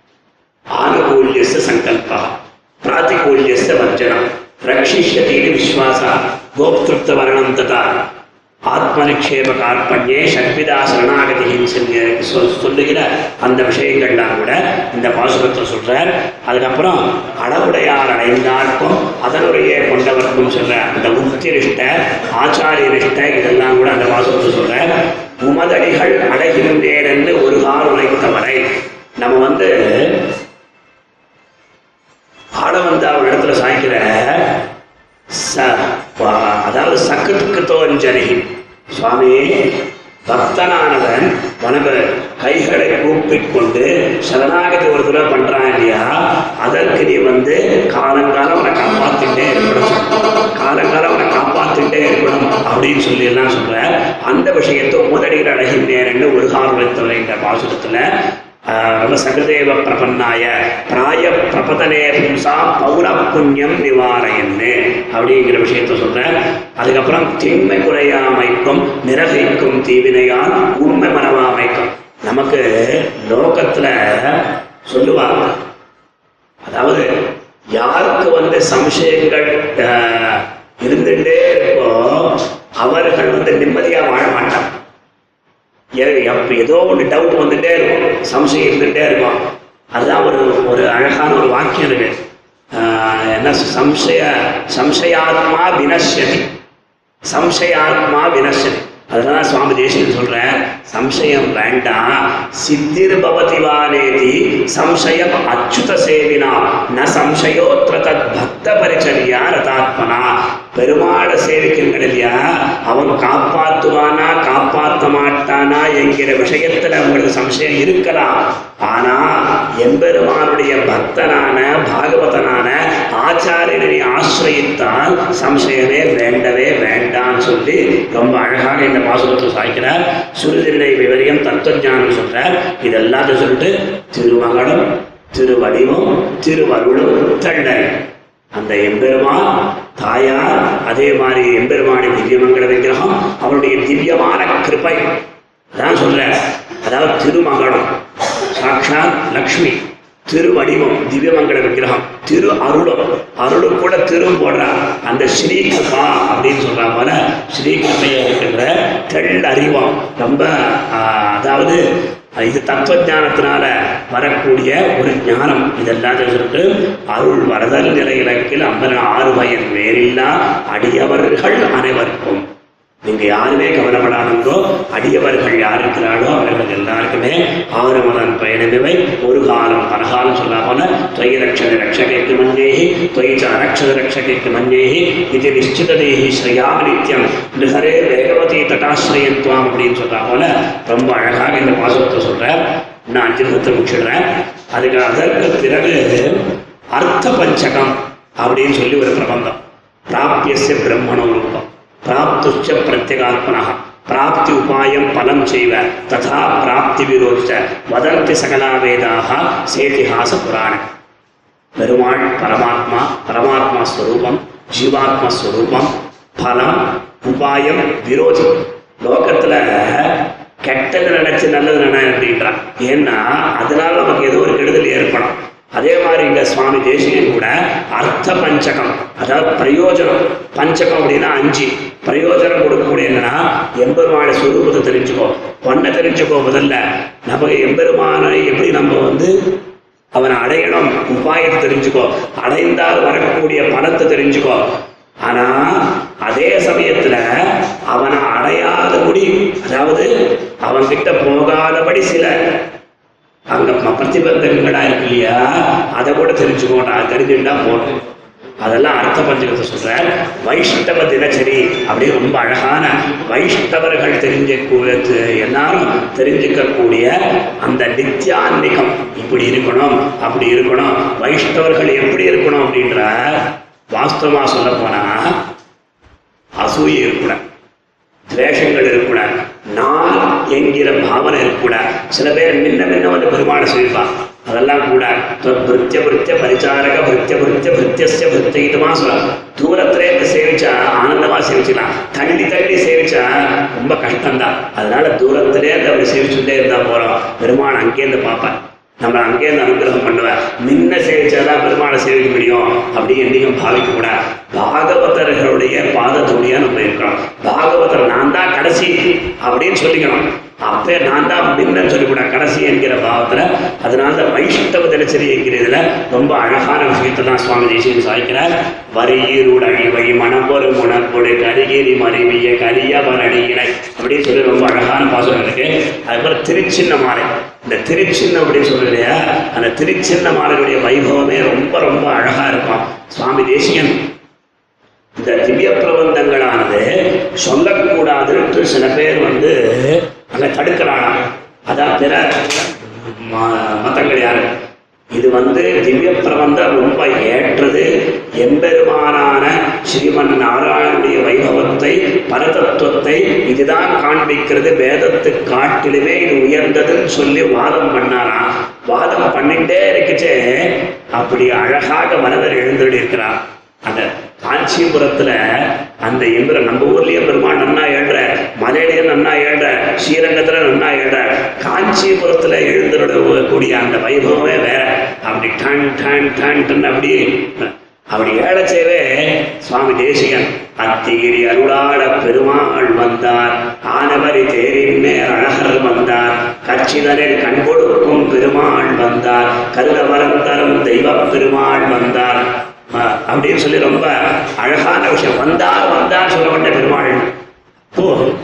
ஆனுகூல்யஸ்ய சங்கல்பா பிராத்திகூல்யஸ்ய வர்ஜனம் ரக்ஷிஷ்யதீதி விஸ்வாசா கோப்திருப்த வரணம் ததா ஆத்மநிக்ஷேப கார்பண்யே சக்விதா சரணாகதின்னு சொல்லி சொல் சொல்லுகிற அந்த விஷயங்கள்லாம் கூட இந்த பாசுரத்தில் சொல்றார் அதுக்கப்புறம் அளவுடையார் அடைந்தார்க்கும் அதனுடைய கொண்டவர்க்கும் சொல்ற அந்த உக்திரிஷ்ட ஆச்சாரியனிஷ்ட இதெல்லாம் கூட அந்த பாசுரத்தில் சொல்றார் உமதடிகள் அடைகின்றேன் என்று ஒரு கால் உரைத்தவரை நம்ம வந்து ஆட வந்து அவர் இடத்துல சாய்க்கிற ச வா- அதாவது சக்கத்துக்கு தோஞ்சலி சுவாமி பக்தனானவன் உனக்கு கைகளை கூப்பிக்கொண்டு சரணாகதி ஒரு தடவை பண்றான் இல்லையா அதற்கு நீ வந்து காலங்காலம் அவனை காப்பாத்திட்டே இருக்கணும் காலங்காலம் அவனை காப்பாத்திட்டே இருக்கணும் அப்படின்னு சொல்லி எல்லாம் சொல்ற அந்த விஷயத்தை உதடிகள் அழகின்றேன் ஒரு காரணத்தவர் என்ற பாசுரத்துல ரொம்ப சகதேவ பிரபன்னாய பிராய பிரபதனே பும்சா பௌர புண்ணியம் நிவாரையன்னு அப்படிங்கிற விஷயத்த சொல்றேன் அதுக்கப்புறம் திண்மை குறையாமைக்கும் நிரகைக்கும் தீவினையால் உண்மை மறவாமைக்கும் நமக்கு லோகத்துல சொல்லுவாங்க அதாவது யாருக்கு வந்து சம்சயங்கள் ஆஹ், இருந்துட்டே இருக்கோ அவர்கள் வந்து நிம்மதியா வாழ மாட்டாங்க எ- எப்ப ஏதோ ஒன்று டவுட் வந்துட்டே இருக்கும் சம்சயம் இருந்துகிட்டே இருக்கும் அதுதான் ஒரு ஒரு அழகான ஒரு வாக்கியம் இருக்கு ஆஹ் என்ன சம்சய சம்சயாத்மா வினஷ்யதி சம்சயாத்மா வினஷ்யதி அதனால சுவாமி தேசிகன் சொல்றேன் சம்சயம் வேண்டாம் சித்திர் பவதி வானேதி சம்சயம் அச்சுத சேவினா ந சம்சயோத்ர தத் பக்த பரிச்சரியா ரதாத்மனா பெருமாளை சேவிக்கிறீங்க இல்லையா அவன் காப்பாத்துவானா காப்பாற்ற மாட்டானா என்கிற விஷயத்துல உங்களுக்கு சம்சயம் இருக்கலாம் ஆனா எம்பெருமானுடைய பக்தனான பாகவதனான ஆச்சாரியனை ஆசிரியத்தால் சம்சயமே வேண்டவே வேண்டாம்னு சொல்லி ரொம்ப அழகாக இந்த பாசுரத்தை சாய்க்கிறார் சுருதினை விவரியம் தத்துவஞானம் சொல்றார் இதெல்லாத்தையும் சொல்லிட்டு திருமகனும் திருவடிவம் திருவருளும் தள்ளல் அந்த எம்பெருமான் தாயார் அதே மாதிரி எம்பெருமானின் திவ்யமங்கல விக்கிரகம் அவருடைய திவ்யமான கிருபை அதான் சொல்றேன் அதாவது திருமகனம் சாட்சாத் லக்ஷ்மி திருவடிவம் திவ்யமங்கல விக்கிரகம் திரு அருளும் அருளும் கூட திரும் போடுறான் அந்த ஸ்ரீ கிருபா அப்படின்னு சொல்றா போல ஸ்ரீ கிருபையை இருக்கின்ற தெள் அறிவம் ரொம்ப ஆஹ், அதாவது இது தத்துவ ஞானத்தினால வரக்கூடிய ஒரு ஞானம் இதெல்லாம் சொல்லிட்டு அருள் வரதல் நிலை இலக்கில் அம்பலன் ஆறு பயன் வேறில்லா அடியவர்கள் அனைவருக்கும் நீங்க யாருமே கவலைப்படாதோ அடியவர்கள் யார் இருக்கிறாரோ அவர்கள் எல்லாருக்குமே ஆறு மதன் பயணமிவை ஒரு காலம் பரகாலம் சொல்லா போல துவய ரட்சத ரட்சகைக்கு மஞ்சேகி துவைச்ச அரட்சத ரட்சகைக்கு மஞ்சேகி இது நிச்சிததேகி ஸ்ரீயாம நித்யம் நிகரே வேகவதி தட்டாசிரியத்துவம் அப்படின்னு சொல்லா போல ரொம்ப அழகாக இந்த பாசுரத்தை சொல்றார் நான் அஞ்சு நிமிஷத்தை முடிச்சிடுறேன் அதுக்கு அதற்கு பிறகு அர்த்த பஞ்சகம் அப்படின்னு சொல்லி ஒரு பிரபந்தம் பிராபியசிய பிரம்மணோ ரூபம் பிராப்துச்ச பிரத்யகாத்மனா பிராப்தி உபாயம் பலம் செய்வ ததா பிராப்தி விரோச்ச வதந்தி சகலா வேதாக சேதிஹாச புராணம் பெருமாள் பரமாத்மா பரமாத்மா ஸ்வரூபம் ஜீவாத்மா ஸ்வரூபம் பலம் உபாயம் விரோதி லோகத்துல கெட்டது நினைச்சு நல்லது நினை அப்படின்றான் ஏன்னா அதனால நமக்கு ஏதோ ஒரு கெடுதல் ஏற்படும் அதே மாதிரி இங்க சுவாமி தேசிகன் கூட அர்த்த பஞ்சகம் அதாவது பிரயோஜனம் பஞ்சகம் அப்படின்னா அஞ்சு பிரயோஜனம் கொடுக்கக்கூடிய என்னன்னா எம்பெருமான சுரூபத்தை தெரிஞ்சுக்கோ பொண்ணை தெரிஞ்சுக்கோ முதல்ல நமக்கு எம்பெருமானை எப்படி நம்ம வந்து அவனை அடையணும் உபாயத்தை தெரிஞ்சுக்கோ அடைந்தால் வரக்கூடிய பலத்தை தெரிஞ்சுக்கோ ஆனா அதே சமயத்துல அவனை அடையாதபடி அதாவது அவன்கிட்ட போகாதபடி சில அங்க ம- பிரதிபந்தங்களா இருக்கு இல்லையா அதை கூட தெரிஞ்சுக்கோட்டா தெரிஞ்சுட்டா போதும் அதெல்லாம் அர்த்த பஞ்சகத்தை சொல்ற வைஷ்ணவ தினச்சரி அப்படி ரொம்ப அழகான வைஷ்ணவர்கள் தெரிஞ்ச எல்லாரும் தெரிஞ்சுக்கக்கூடிய அந்த நித்யான்மிகம் இப்படி இருக்கணும் அப்படி இருக்கணும் வைஷ்ணவர்கள் எப்படி இருக்கணும் அப்படின்ற வாஸ்தவமா சொல்ல போனா அசூயை இருக்கக்கூடாது துவேஷங்கள் இருக்கக்கூடாது நான் என்கிற பாவனை இருக்கக்கூடாது சில பேர் முன்ன முன்ன வந்து பெருமாளை சொல்லிப்பான் அதெல்லாம் கூட பிருத்திய பிருத்திய பரிச்சாரக பிருத்திய பிருத்திய பிருத்தியஸ்ய பிருத்தியமா சொல்லலாம் தூரத்திலே இருந்து சேவிச்சா ஆனந்தமா சேவிச்சுக்கலாம் தள்ளி தள்ளி சேவிச்சா ரொம்ப கஷ்டம்தான் அதனால தூரத்திலே இருந்து அப்படி சேவிச்சுட்டே இருந்தா போறோம் பெருமாள் அங்கேருந்து பார்ப்பேன் நம்ம அங்கேருந்து அனுகிரகம் பண்ணுவேன் முன்ன சேவிச்சாதான் பெருமாளை சேவிக்க முடியும் அப்படி என்னையும் பாவிக்க கூடாது பாகவதர்களுடைய பாதத்துடைய நம்ம இருக்கிறோம் பாகவதர் நான் தான் கடைசி அப்படின்னு சொல்லிக்கணும் அப்பே நான் தான் முன்னன்னு சொல்லிக்கூடாது கடைசி என்கிற பாவத்துல அதனால தான் வைஷ்ணவ தினச்சரி என்கிறதுல ரொம்ப அழகான விஷயத்தை தான் சுவாமி தேசியம் சாய்க்கிறார் வரியிருடை வை மணப்பொரு முணப்பொடு கரிகிரி மறைவிய கரிய மரணியினை அப்படின்னு சொல்லி ரொம்ப அழகான பாசுரம் இருக்கு அதுபோல் திருச்சின்ன மாலை இந்த திருச்சின்ன அப்படின்னு சொல்றது இல்லையா அந்த திருச்சின்ன மாலையுடைய வைபவமே ரொம்ப ரொம்ப அழகா இருக்கும் சுவாமி தேசிகன் இந்த திவ்ய பிரபந்தங்களானது சொல்லக்கூடாதுன்ட்டு சில பேர் வந்து அங்கே தடுக்கிறாங்க அதான் பிற ம- மதங்கள் யாரு இது வந்து திவ்ய பிரபந்தம் ரொம்ப ஏற்றது எம்பெருமானான ஸ்ரீமன் நாராயணுடைய வைபவத்தை பரதத்துவத்தை இதுதான் காண்பிக்கிறது வேதத்து காட்டிலுமே இது உயர்ந்ததுன்னு சொல்லி வாதம் பண்ணாராம் வாதம் பண்ணிட்டே இருக்குச்சே அப்படி அழகாக வரதர் எழுந்தருளி இருக்கிறார் அந்த காஞ்சிபுரத்துல அந்த எந்திர நம்ம ஊர்லயே பெருமாள் நன்னா ஏழ்ற மலையிலயும் நன்னா ஏழ்ற ஸ்ரீரங்கத்துல நன்னா ஏழ்ற காஞ்சிபுரத்துல எழுந்திருடக்கூடிய அந்த வைபவமே வேற அப்படி டன் டன் டன் டன் அப்படி அப்படி ஏழச்சேவே சுவாமி தேசிகன் அத்திகிரி அருளாள பெருமாள் வந்தார் ஆனவரி தேரின் மேல் அழகர் வந்தார் கட்சிதனில் கண் கொடுக்கும் பெருமாள் வந்தார் கருதவரம் தரும் தெய்வ பெருமாள் வந்தார் அஹ் அப்படின்னு சொல்லி ரொம்ப அழகான விஷயம் வந்தார் வந்தார் சொல்ல மாட்டேன் பெருமாள் ஓ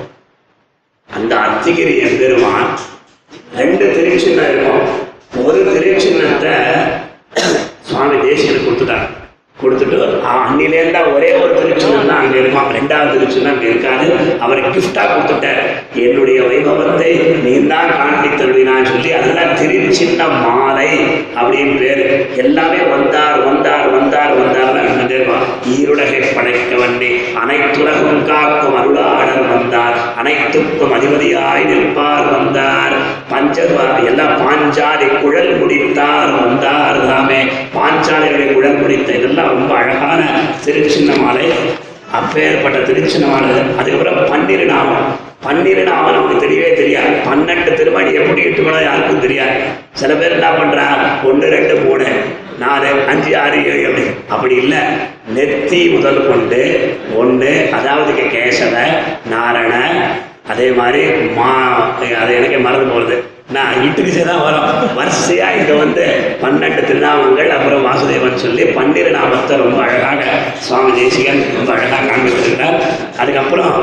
அந்த அத்திகிரி எம்பெருமான் ரெண்டு திருச்சின்னம் இருக்கும் ஒரு திருச்சின்னத்தை சுவாமி தேசியனுக்கு கொடுத்துட்டார் கொடுத்துட்டு அ- அன்னிலேருந்தா ஒரே ஒரு திருச்செந்தூர் தான் அங்கே இருக்கும் ரெண்டாவது திருச்செந்தூர் அங்கே இருக்காது அவர் கிஃப்டாக கொடுத்துட்டார் என்னுடைய வைபவத்தை நீ தான் காண்பித்தருளினான்னு சொல்லி அதெல்லாம் திருச்சின்ன மாலை அப்படின்னு பேர் எல்லாமே வந்தார் வந்தார் வந்தார் வந்தார் தான் இருந்துட்டே இருக்கும் ஈருலகை படைக்க வண்டி அனைத்துலகும் காக்கும் அருளாளர் வந்தார் அனைத்துக்கும் அதிபதியாய் நிற்பார் வந்தார் பஞ்ச எல்லாம் பாஞ்சாலி குழல் முடித்தார் வந்தார் தாமே பாஞ்சாலியுடைய குழல் முடித்த இதெல்லாம் ரொம்ப அழகான திருச்சின்னமாலை அப்பேற்பட்ட திருச்சின்னமாலை அதுக்கப்புறம் பன்னிரு நாமம் பன்னிரு நாமம் நமக்கு தெரியவே தெரியாது பன்னெண்டு திருமணி எப்படி இட்டுக்கணும் யாருக்கும் தெரியாது சில பேர் என்ன பண்றா ஒன்று ரெண்டு மூணு நாலு அஞ்சு ஆறு ஏழு அப்படி அப்படி இல்லை நெத்தி முதல் கொண்டு ஒன்று அதாவது கேசவ நாரண அதே மாதிரி மா அது எனக்கே மறந்து போகிறது நான் இட்டுக்கிச்சே தான் வரும் வரிசையா இங்க வந்து பன்னெண்டு திருநாமங்கள் அப்புறம் வாசுதேவன் சொல்லி பன்னிரு நாமத்தை ரொம்ப அழகாக சுவாமி தேசிகன் ரொம்ப அழகாக காண்பித்திருக்கிறார் அதுக்கப்புறம்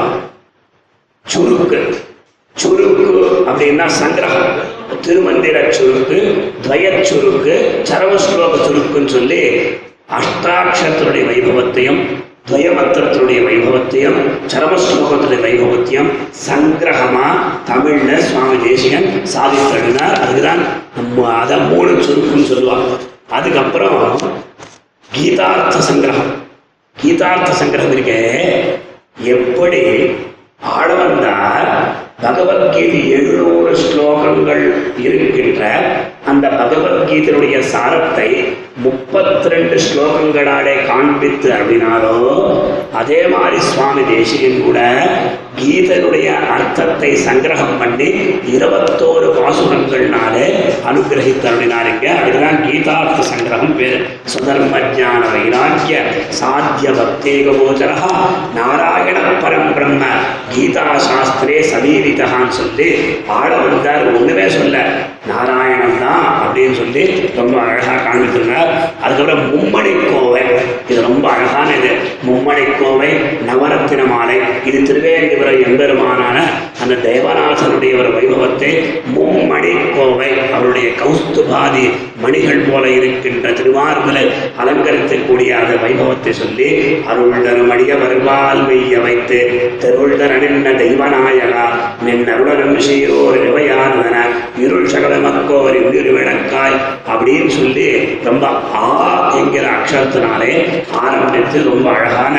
சுருக்கு சுருக்கு அப்படின்னா சங்கிரகம் திருமந்திர சுருக்கு துவய சுருக்கு சரவ ஸ்லோக சுருக்குன்னு சொல்லி அஷ்டாட்சரத்தினுடைய வைபவத்தையும் துவயமத்திரத்தினுடைய வைபவத்தையும் சரமஸ்லோகத்தினுடைய வைபவத்தையும் சங்கிரகமா தமிழ்ல சுவாமி தேசிகன் சாதித்தழுனார் அதுதான் நம்ம அதை மூணு சுருக்குன்னு சொல்லுவாங்க அதுக்கப்புறம் கீதார்த்த சங்கிரகம் கீதார்த்த சங்கிரகம் இருக்கே எப்படி ஆளவந்தார் பகவத்கீதை எழுநூறு ஸ்லோகங்கள் இருக்கின்ற அந்த பகவத்கீதையுடைய சாரத்தை முப்பத்தி ரெண்டு ஸ்லோகங்களாலே காண்பித்து அப்படின்னாலோ அதே மாதிரி சுவாமி தேசிகன் கூட கீதனுடைய அர்த்தத்தை சங்கிரகம் பண்ணி இருபத்தோரு பாசுரங்கள்னாலே அனுகிரகித்து அப்படின்னாருங்க அதுதான் கீதார்த்த சங்கிரகம் பேர் சுதர்ம ஜான வைராக்கிய சாத்திய பக்தேக கோச்சரா நாராயண பரம் பிரம்ம கீதா சாஸ்திரே சமீபிதகான்னு சொல்லி ஆள வந்தார் ஒண்ணுமே சொல்ல நாராயணன் தான் அப்படின்னு சொல்லி ரொம்ப அழகா காண்பித்திருந்தார் அதுக்கப்புறம் மும்மணி கோவை இது ரொம்ப அழகான இது மும்மணி கோவை நவரத்தின மாலை இது திருவேந்திபுரம் எம்பெருமானான அந்த தேவநாசனுடைய ஒரு வைபவத்தை மும்மணி கோவை அவருடைய கௌஸ்துபாதி மணிகள் போல இருக்கின்ற திருவார்களை அலங்கரிக்கக்கூடிய அந்த வைபவத்தை சொல்லி அருள் தரும் அடிய வருவால் மெய்ய வைத்து தெருள் தர நின்ன தெய்வநாயகா நின் அருளரும் சீரோர் இவையானதன இருள் சகல மக்கோரி உயிர் விளக்காய் அப்படின்னு சொல்லி ரொம்ப ஆ என்கிற அக்ஷரத்தினாலே ஆரம்பித்து ரொம்ப அழகான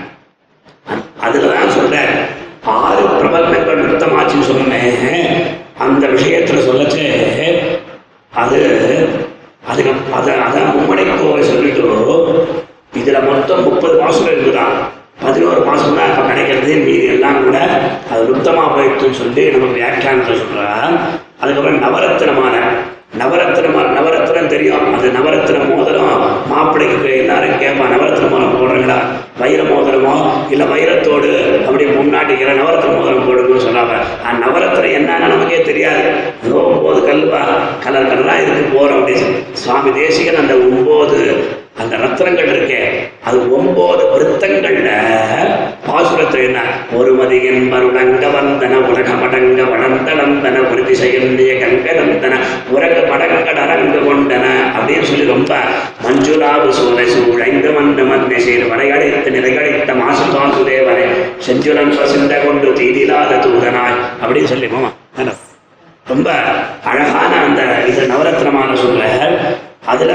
அதுல தான் சொல்றேன் ஆறு பிரபந்தங்கள் நிறுத்தமாச்சுன்னு சொன்னேன் அந்த விஷயத்துல சொல்லச்சே அது அதுக்கு அதை அதான் மும்மடை கோவை சொல்லிட்டு இதுல மொத்தம் முப்பது மாசம் இருக்குதான் பதினோரு மாசம் தான் இப்போ கிடைக்கிறது மீதி எல்லாம் கூட அது நிறுத்தமாக போயிடுச்சுன்னு சொல்லி நமக்கு வியாக்கியானத்தை சொல்றான் அதுக்கப்புறம் நவரத்தினமான நவரத்தினமான நவரத்தினம் தெரியும் அது நவரத்தின மோதிரம் மாப்பிள்ளைக்கு எல்லாரும் கேட்பான் நவரத்தின மோதிரம் போடுறீங்களா வைர மோதிரமோ இல்லை வைரத்தோடு அப்படி முன்னாடிக்கிற நவரத்தின மோதிரம் போடுங்கன்னு சொன்னாங்க அந்த நவரத்தினம் என்னன்னு நமக்கே தெரியாது ஏதோ ஒம்பது கல்வா கலர் கலராக இருக்கு போகிறோம் அப்படின்னு சொல்லி. சுவாமி தேசிகன் அந்த ஒம்பது அந்த ரத்னங்கள் இருக்கே அது ஒன்பது விருத்தங்கள்ல பாசுரத்தில் என்ன ஒருமதியின் மருடங்க வந்தன உலக மடங்க வளர்ந்த நந்தன உறுதி செய்ய கங்க நந்தன உலக மடங்கள் அரங்கு கொண்டன அப்படின்னு சொல்லி ரொம்ப மஞ்சுளாவு சூழை சூழைந்து மந்த மந்தை செய்து வரையடைத்து நிறைகடைத்த மாசு வாசுதேவனை செஞ்சுரன் சிந்த கொண்டு தீதிலாத தூதனாய் அப்படின்னு சொல்லி மாமா என்ன? ரொம்ப அழகான அந்த இது நவரத்னமான சொல்ல அதுல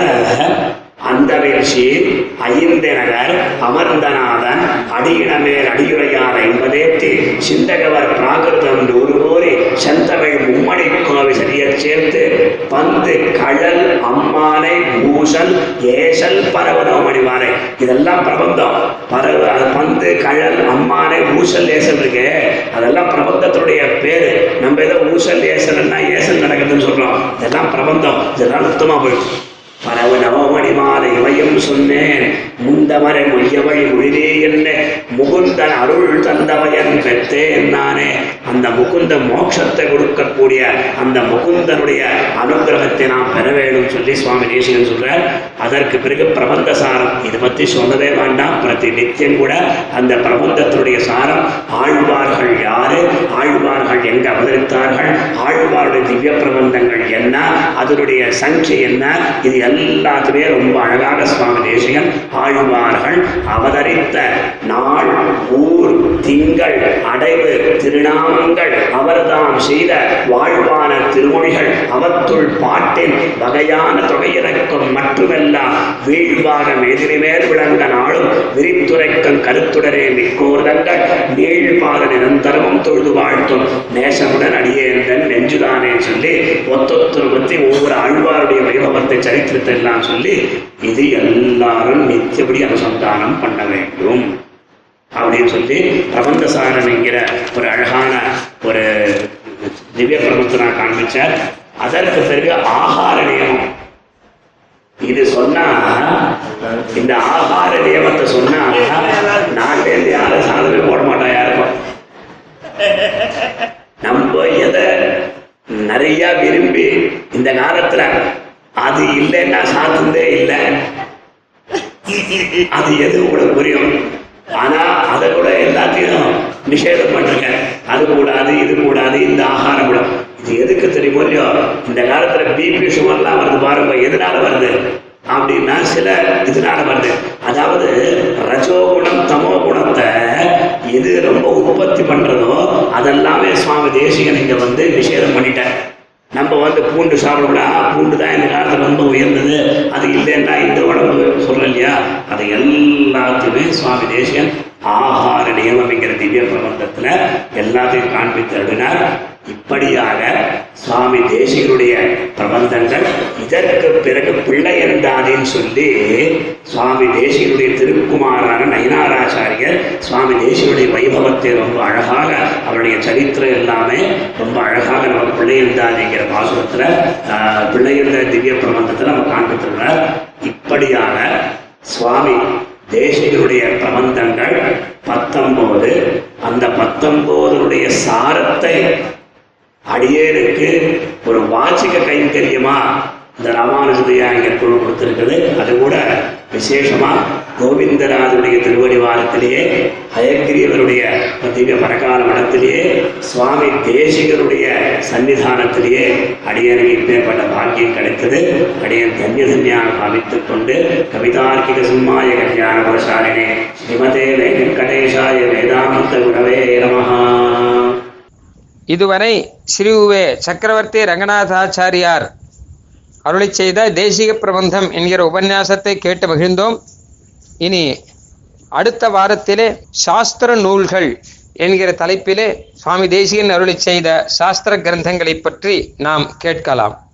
அந்த வீழ்ச்சி ஐந்தனகர் அமர்ந்தநாதன் அடியினமேல் அடியுரையார் என்பதேத்தி சிந்தகவர் பிராகிருதம் நூறு கோரி செந்தமிழ் மும்மணி கோவை சரியச் சேர்த்து பந்து கழல் அம்மானை பூசல் ஏசல் பரவனோமணிமாலை இதெல்லாம் பிரபந்தம் பரவ அது பந்து கழல் அம்மானை ஊசல் ஏசல் இருக்கு அதெல்லாம் பிரபந்தத்தினுடைய பேரு நம்ம ஏதோ ஊசல் ஏசல்னா ஏசல் நடக்குதுன்னு சொல்றோம் இதெல்லாம் பிரபந்தம் இதெல்லாம் சுத்தமா போயிடும் பரவ நவமணி மாலை இவையும் சொன்னேன் முந்தமரை மொய்யவழி மொழிதே என்ன முகுந்தன் அருள் தந்தவயன் பெற்றேன் நானே அந்த முகுந்த மோட்சத்தை கொடுக்கக்கூடிய அந்த முகுந்தனுடைய அனுகிரகத்தை நாம் பெற வேண்டும் சொல்லி சுவாமி தேசிகன் சொல்றார் அதற்கு பிறகு பிரபந்த சாரம் இது பற்றி சொல்லவே வேண்டாம் பிரதி நித்தியம் கூட அந்த பிரபந்தத்தினுடைய சாரம் ஆழ்வார்கள் யாரு ஆழ்வார்கள் எங்க அவதரித்தார்கள் ஆழ்வாருடைய திவ்ய பிரபந்தங்கள் என்ன அதனுடைய சங்கை என்ன இது எல்லாத்துமே ரொம்ப அழகாக சுவாமி தேசிகன் ஆழ்வார் ஆழ்வார்கள் அவதரித்த நாள் ஊர் திங்கள் அடைவு திருநாமங்கள் அவர்தாம் செய்த வாழ்வான திருமொழிகள் அவத்துள் பாட்டின் வகையான தொகையிறக்கம் மட்டுமெல்லாம் வீழ்வாக மேதிரிமேல் விளங்க நாளும் விரித்துரைக்கும் கருத்துடரே மிக்கோர்தங்கள் நீழ்பாத நிரந்தரமும் தொழுது வாழ்த்தும் நேசமுடன் அடியேந்தன் நெஞ்சுதானே சொல்லி ஒத்தொத்தொரு பற்றி ஒவ்வொரு ஆழ்வாருடைய வைபவத்தை சரித்திரத்தை எல்லாம் சொல்லி இது எல்லாரும் நித்தியபடி அனுசந்தானம் பண்ண வேண்டும் அப்படின்னு சொல்லி பிரபந்தசாரன் என்கிற ஒரு அழகான ஒரு திவ்ய பிரபந்தத்தை நான் காண்பிச்சார் அதற்கு பிறகு ஆகார நியமம் இது சொன்னா இந்த ஆகார நியமத்தை சொன்னா நாட்டிலேருந்து யாரும் சாதனை போட மாட்டா யாருக்கும் நம்ம எதை நிறைய விரும்பி இந்த காலத்துல அது இல்லைன்னா சாத்தினதே இல்லை அது எது உங்களுக்கு புரியும் ஆனா அதை கூட எல்லாத்தையும் நிஷேதம் பண்றீங்க அது கூடாது இது கூடாது இந்த ஆகாரம் கூட இது எதுக்கு தெரியுமோ இல்லையோ இந்த காலத்துல பிபி சுகர்லாம் வருது பாருங்க எதனால வருது அப்படின்னா சில இதனால வருது அதாவது ரஜோகுணம் தமோ குணத்தை எது ரொம்ப உற்பத்தி பண்றதோ அதெல்லாமே சுவாமி தேசிகன் இங்க வந்து நிஷேதம் பண்ணிட்டார் நம்ம வந்து பூண்டு சாப்பிடக்கூடாது ஆ, பூண்டு தான் இந்த காலத்தில் ரொம்ப உயர்ந்தது அது இல்லைன்னா இந்த உடம்பு சொல்ல இல்லையா அதை எல்லாத்தையுமே சுவாமி தேசிகன் ஆகார நியமம்ங்கிற திவ்ய பிரபந்தத்தில் எல்லாத்தையும் காண்பித்து அருளினார் இப்படியாக சுவாமி தேசிகனுடைய பிரபந்தங்கள் இதற்கு பிறகு பிள்ளை என்றாதின்னு சொல்லி சுவாமி தேசிகனுடைய திருக்குமாரான நயனாராச்சாரியர் சுவாமி தேசிகனுடைய வைபவத்தை ரொம்ப அழகாக அவருடைய சரித்திரம் எல்லாமே ரொம்ப அழகாக நம்ம பிள்ளையந்தாதிங்கிற பாசுரத்தில் பிள்ளையந்த திவ்ய பிரபந்தத்தில் நம்ம காண்பித்துள்ளார் இப்படியாக சுவாமி தேசிகனுடைய பிரபந்தங்கள் பத்தொம்போது அந்த பத்தொம்போதனுடைய சாரத்தை அடியேனுக்கு ஒரு வாச்சிக கைங்கரியமா இந்த ராமானுஜதையா இங்கே குழு கொடுத்துருக்குது அது கூட விசேஷமா கோவிந்தராஜனுடைய திருவடிவாரத்திலேயே ஹயக்கிரியவருடைய திவ்ய பரகால மடத்திலேயே சுவாமி தேசிகருடைய சன்னிதானத்திலேயே அடியனுக்கு இப்பேற்பட்ட பாக்கியம் கிடைத்தது அடியன் தன்ய தன்யாக பாவித்துக் கொண்டு கவிதார்க்கிக சிம்மாய கல்யாண புரசாலினே ஸ்ரீமதே வெங்கடேஷாய வேதாந்த குரவே நமஹா இதுவரை ஸ்ரீ உவே சக்கரவர்த்தி ரங்கநாதாச்சாரியார் அருளிச் செய்த தேசிக பிரபந்தம் என்கிற உபன்யாசத்தை கேட்டு மகிழ்ந்தோம் இனி அடுத்த வாரத்திலே சாஸ்திர நூல்கள் என்கிற தலைப்பிலே சுவாமி தேசிகன் அருளிச் செய்த சாஸ்திர கிரந்தங்களைப் பற்றி நாம் கேட்கலாம்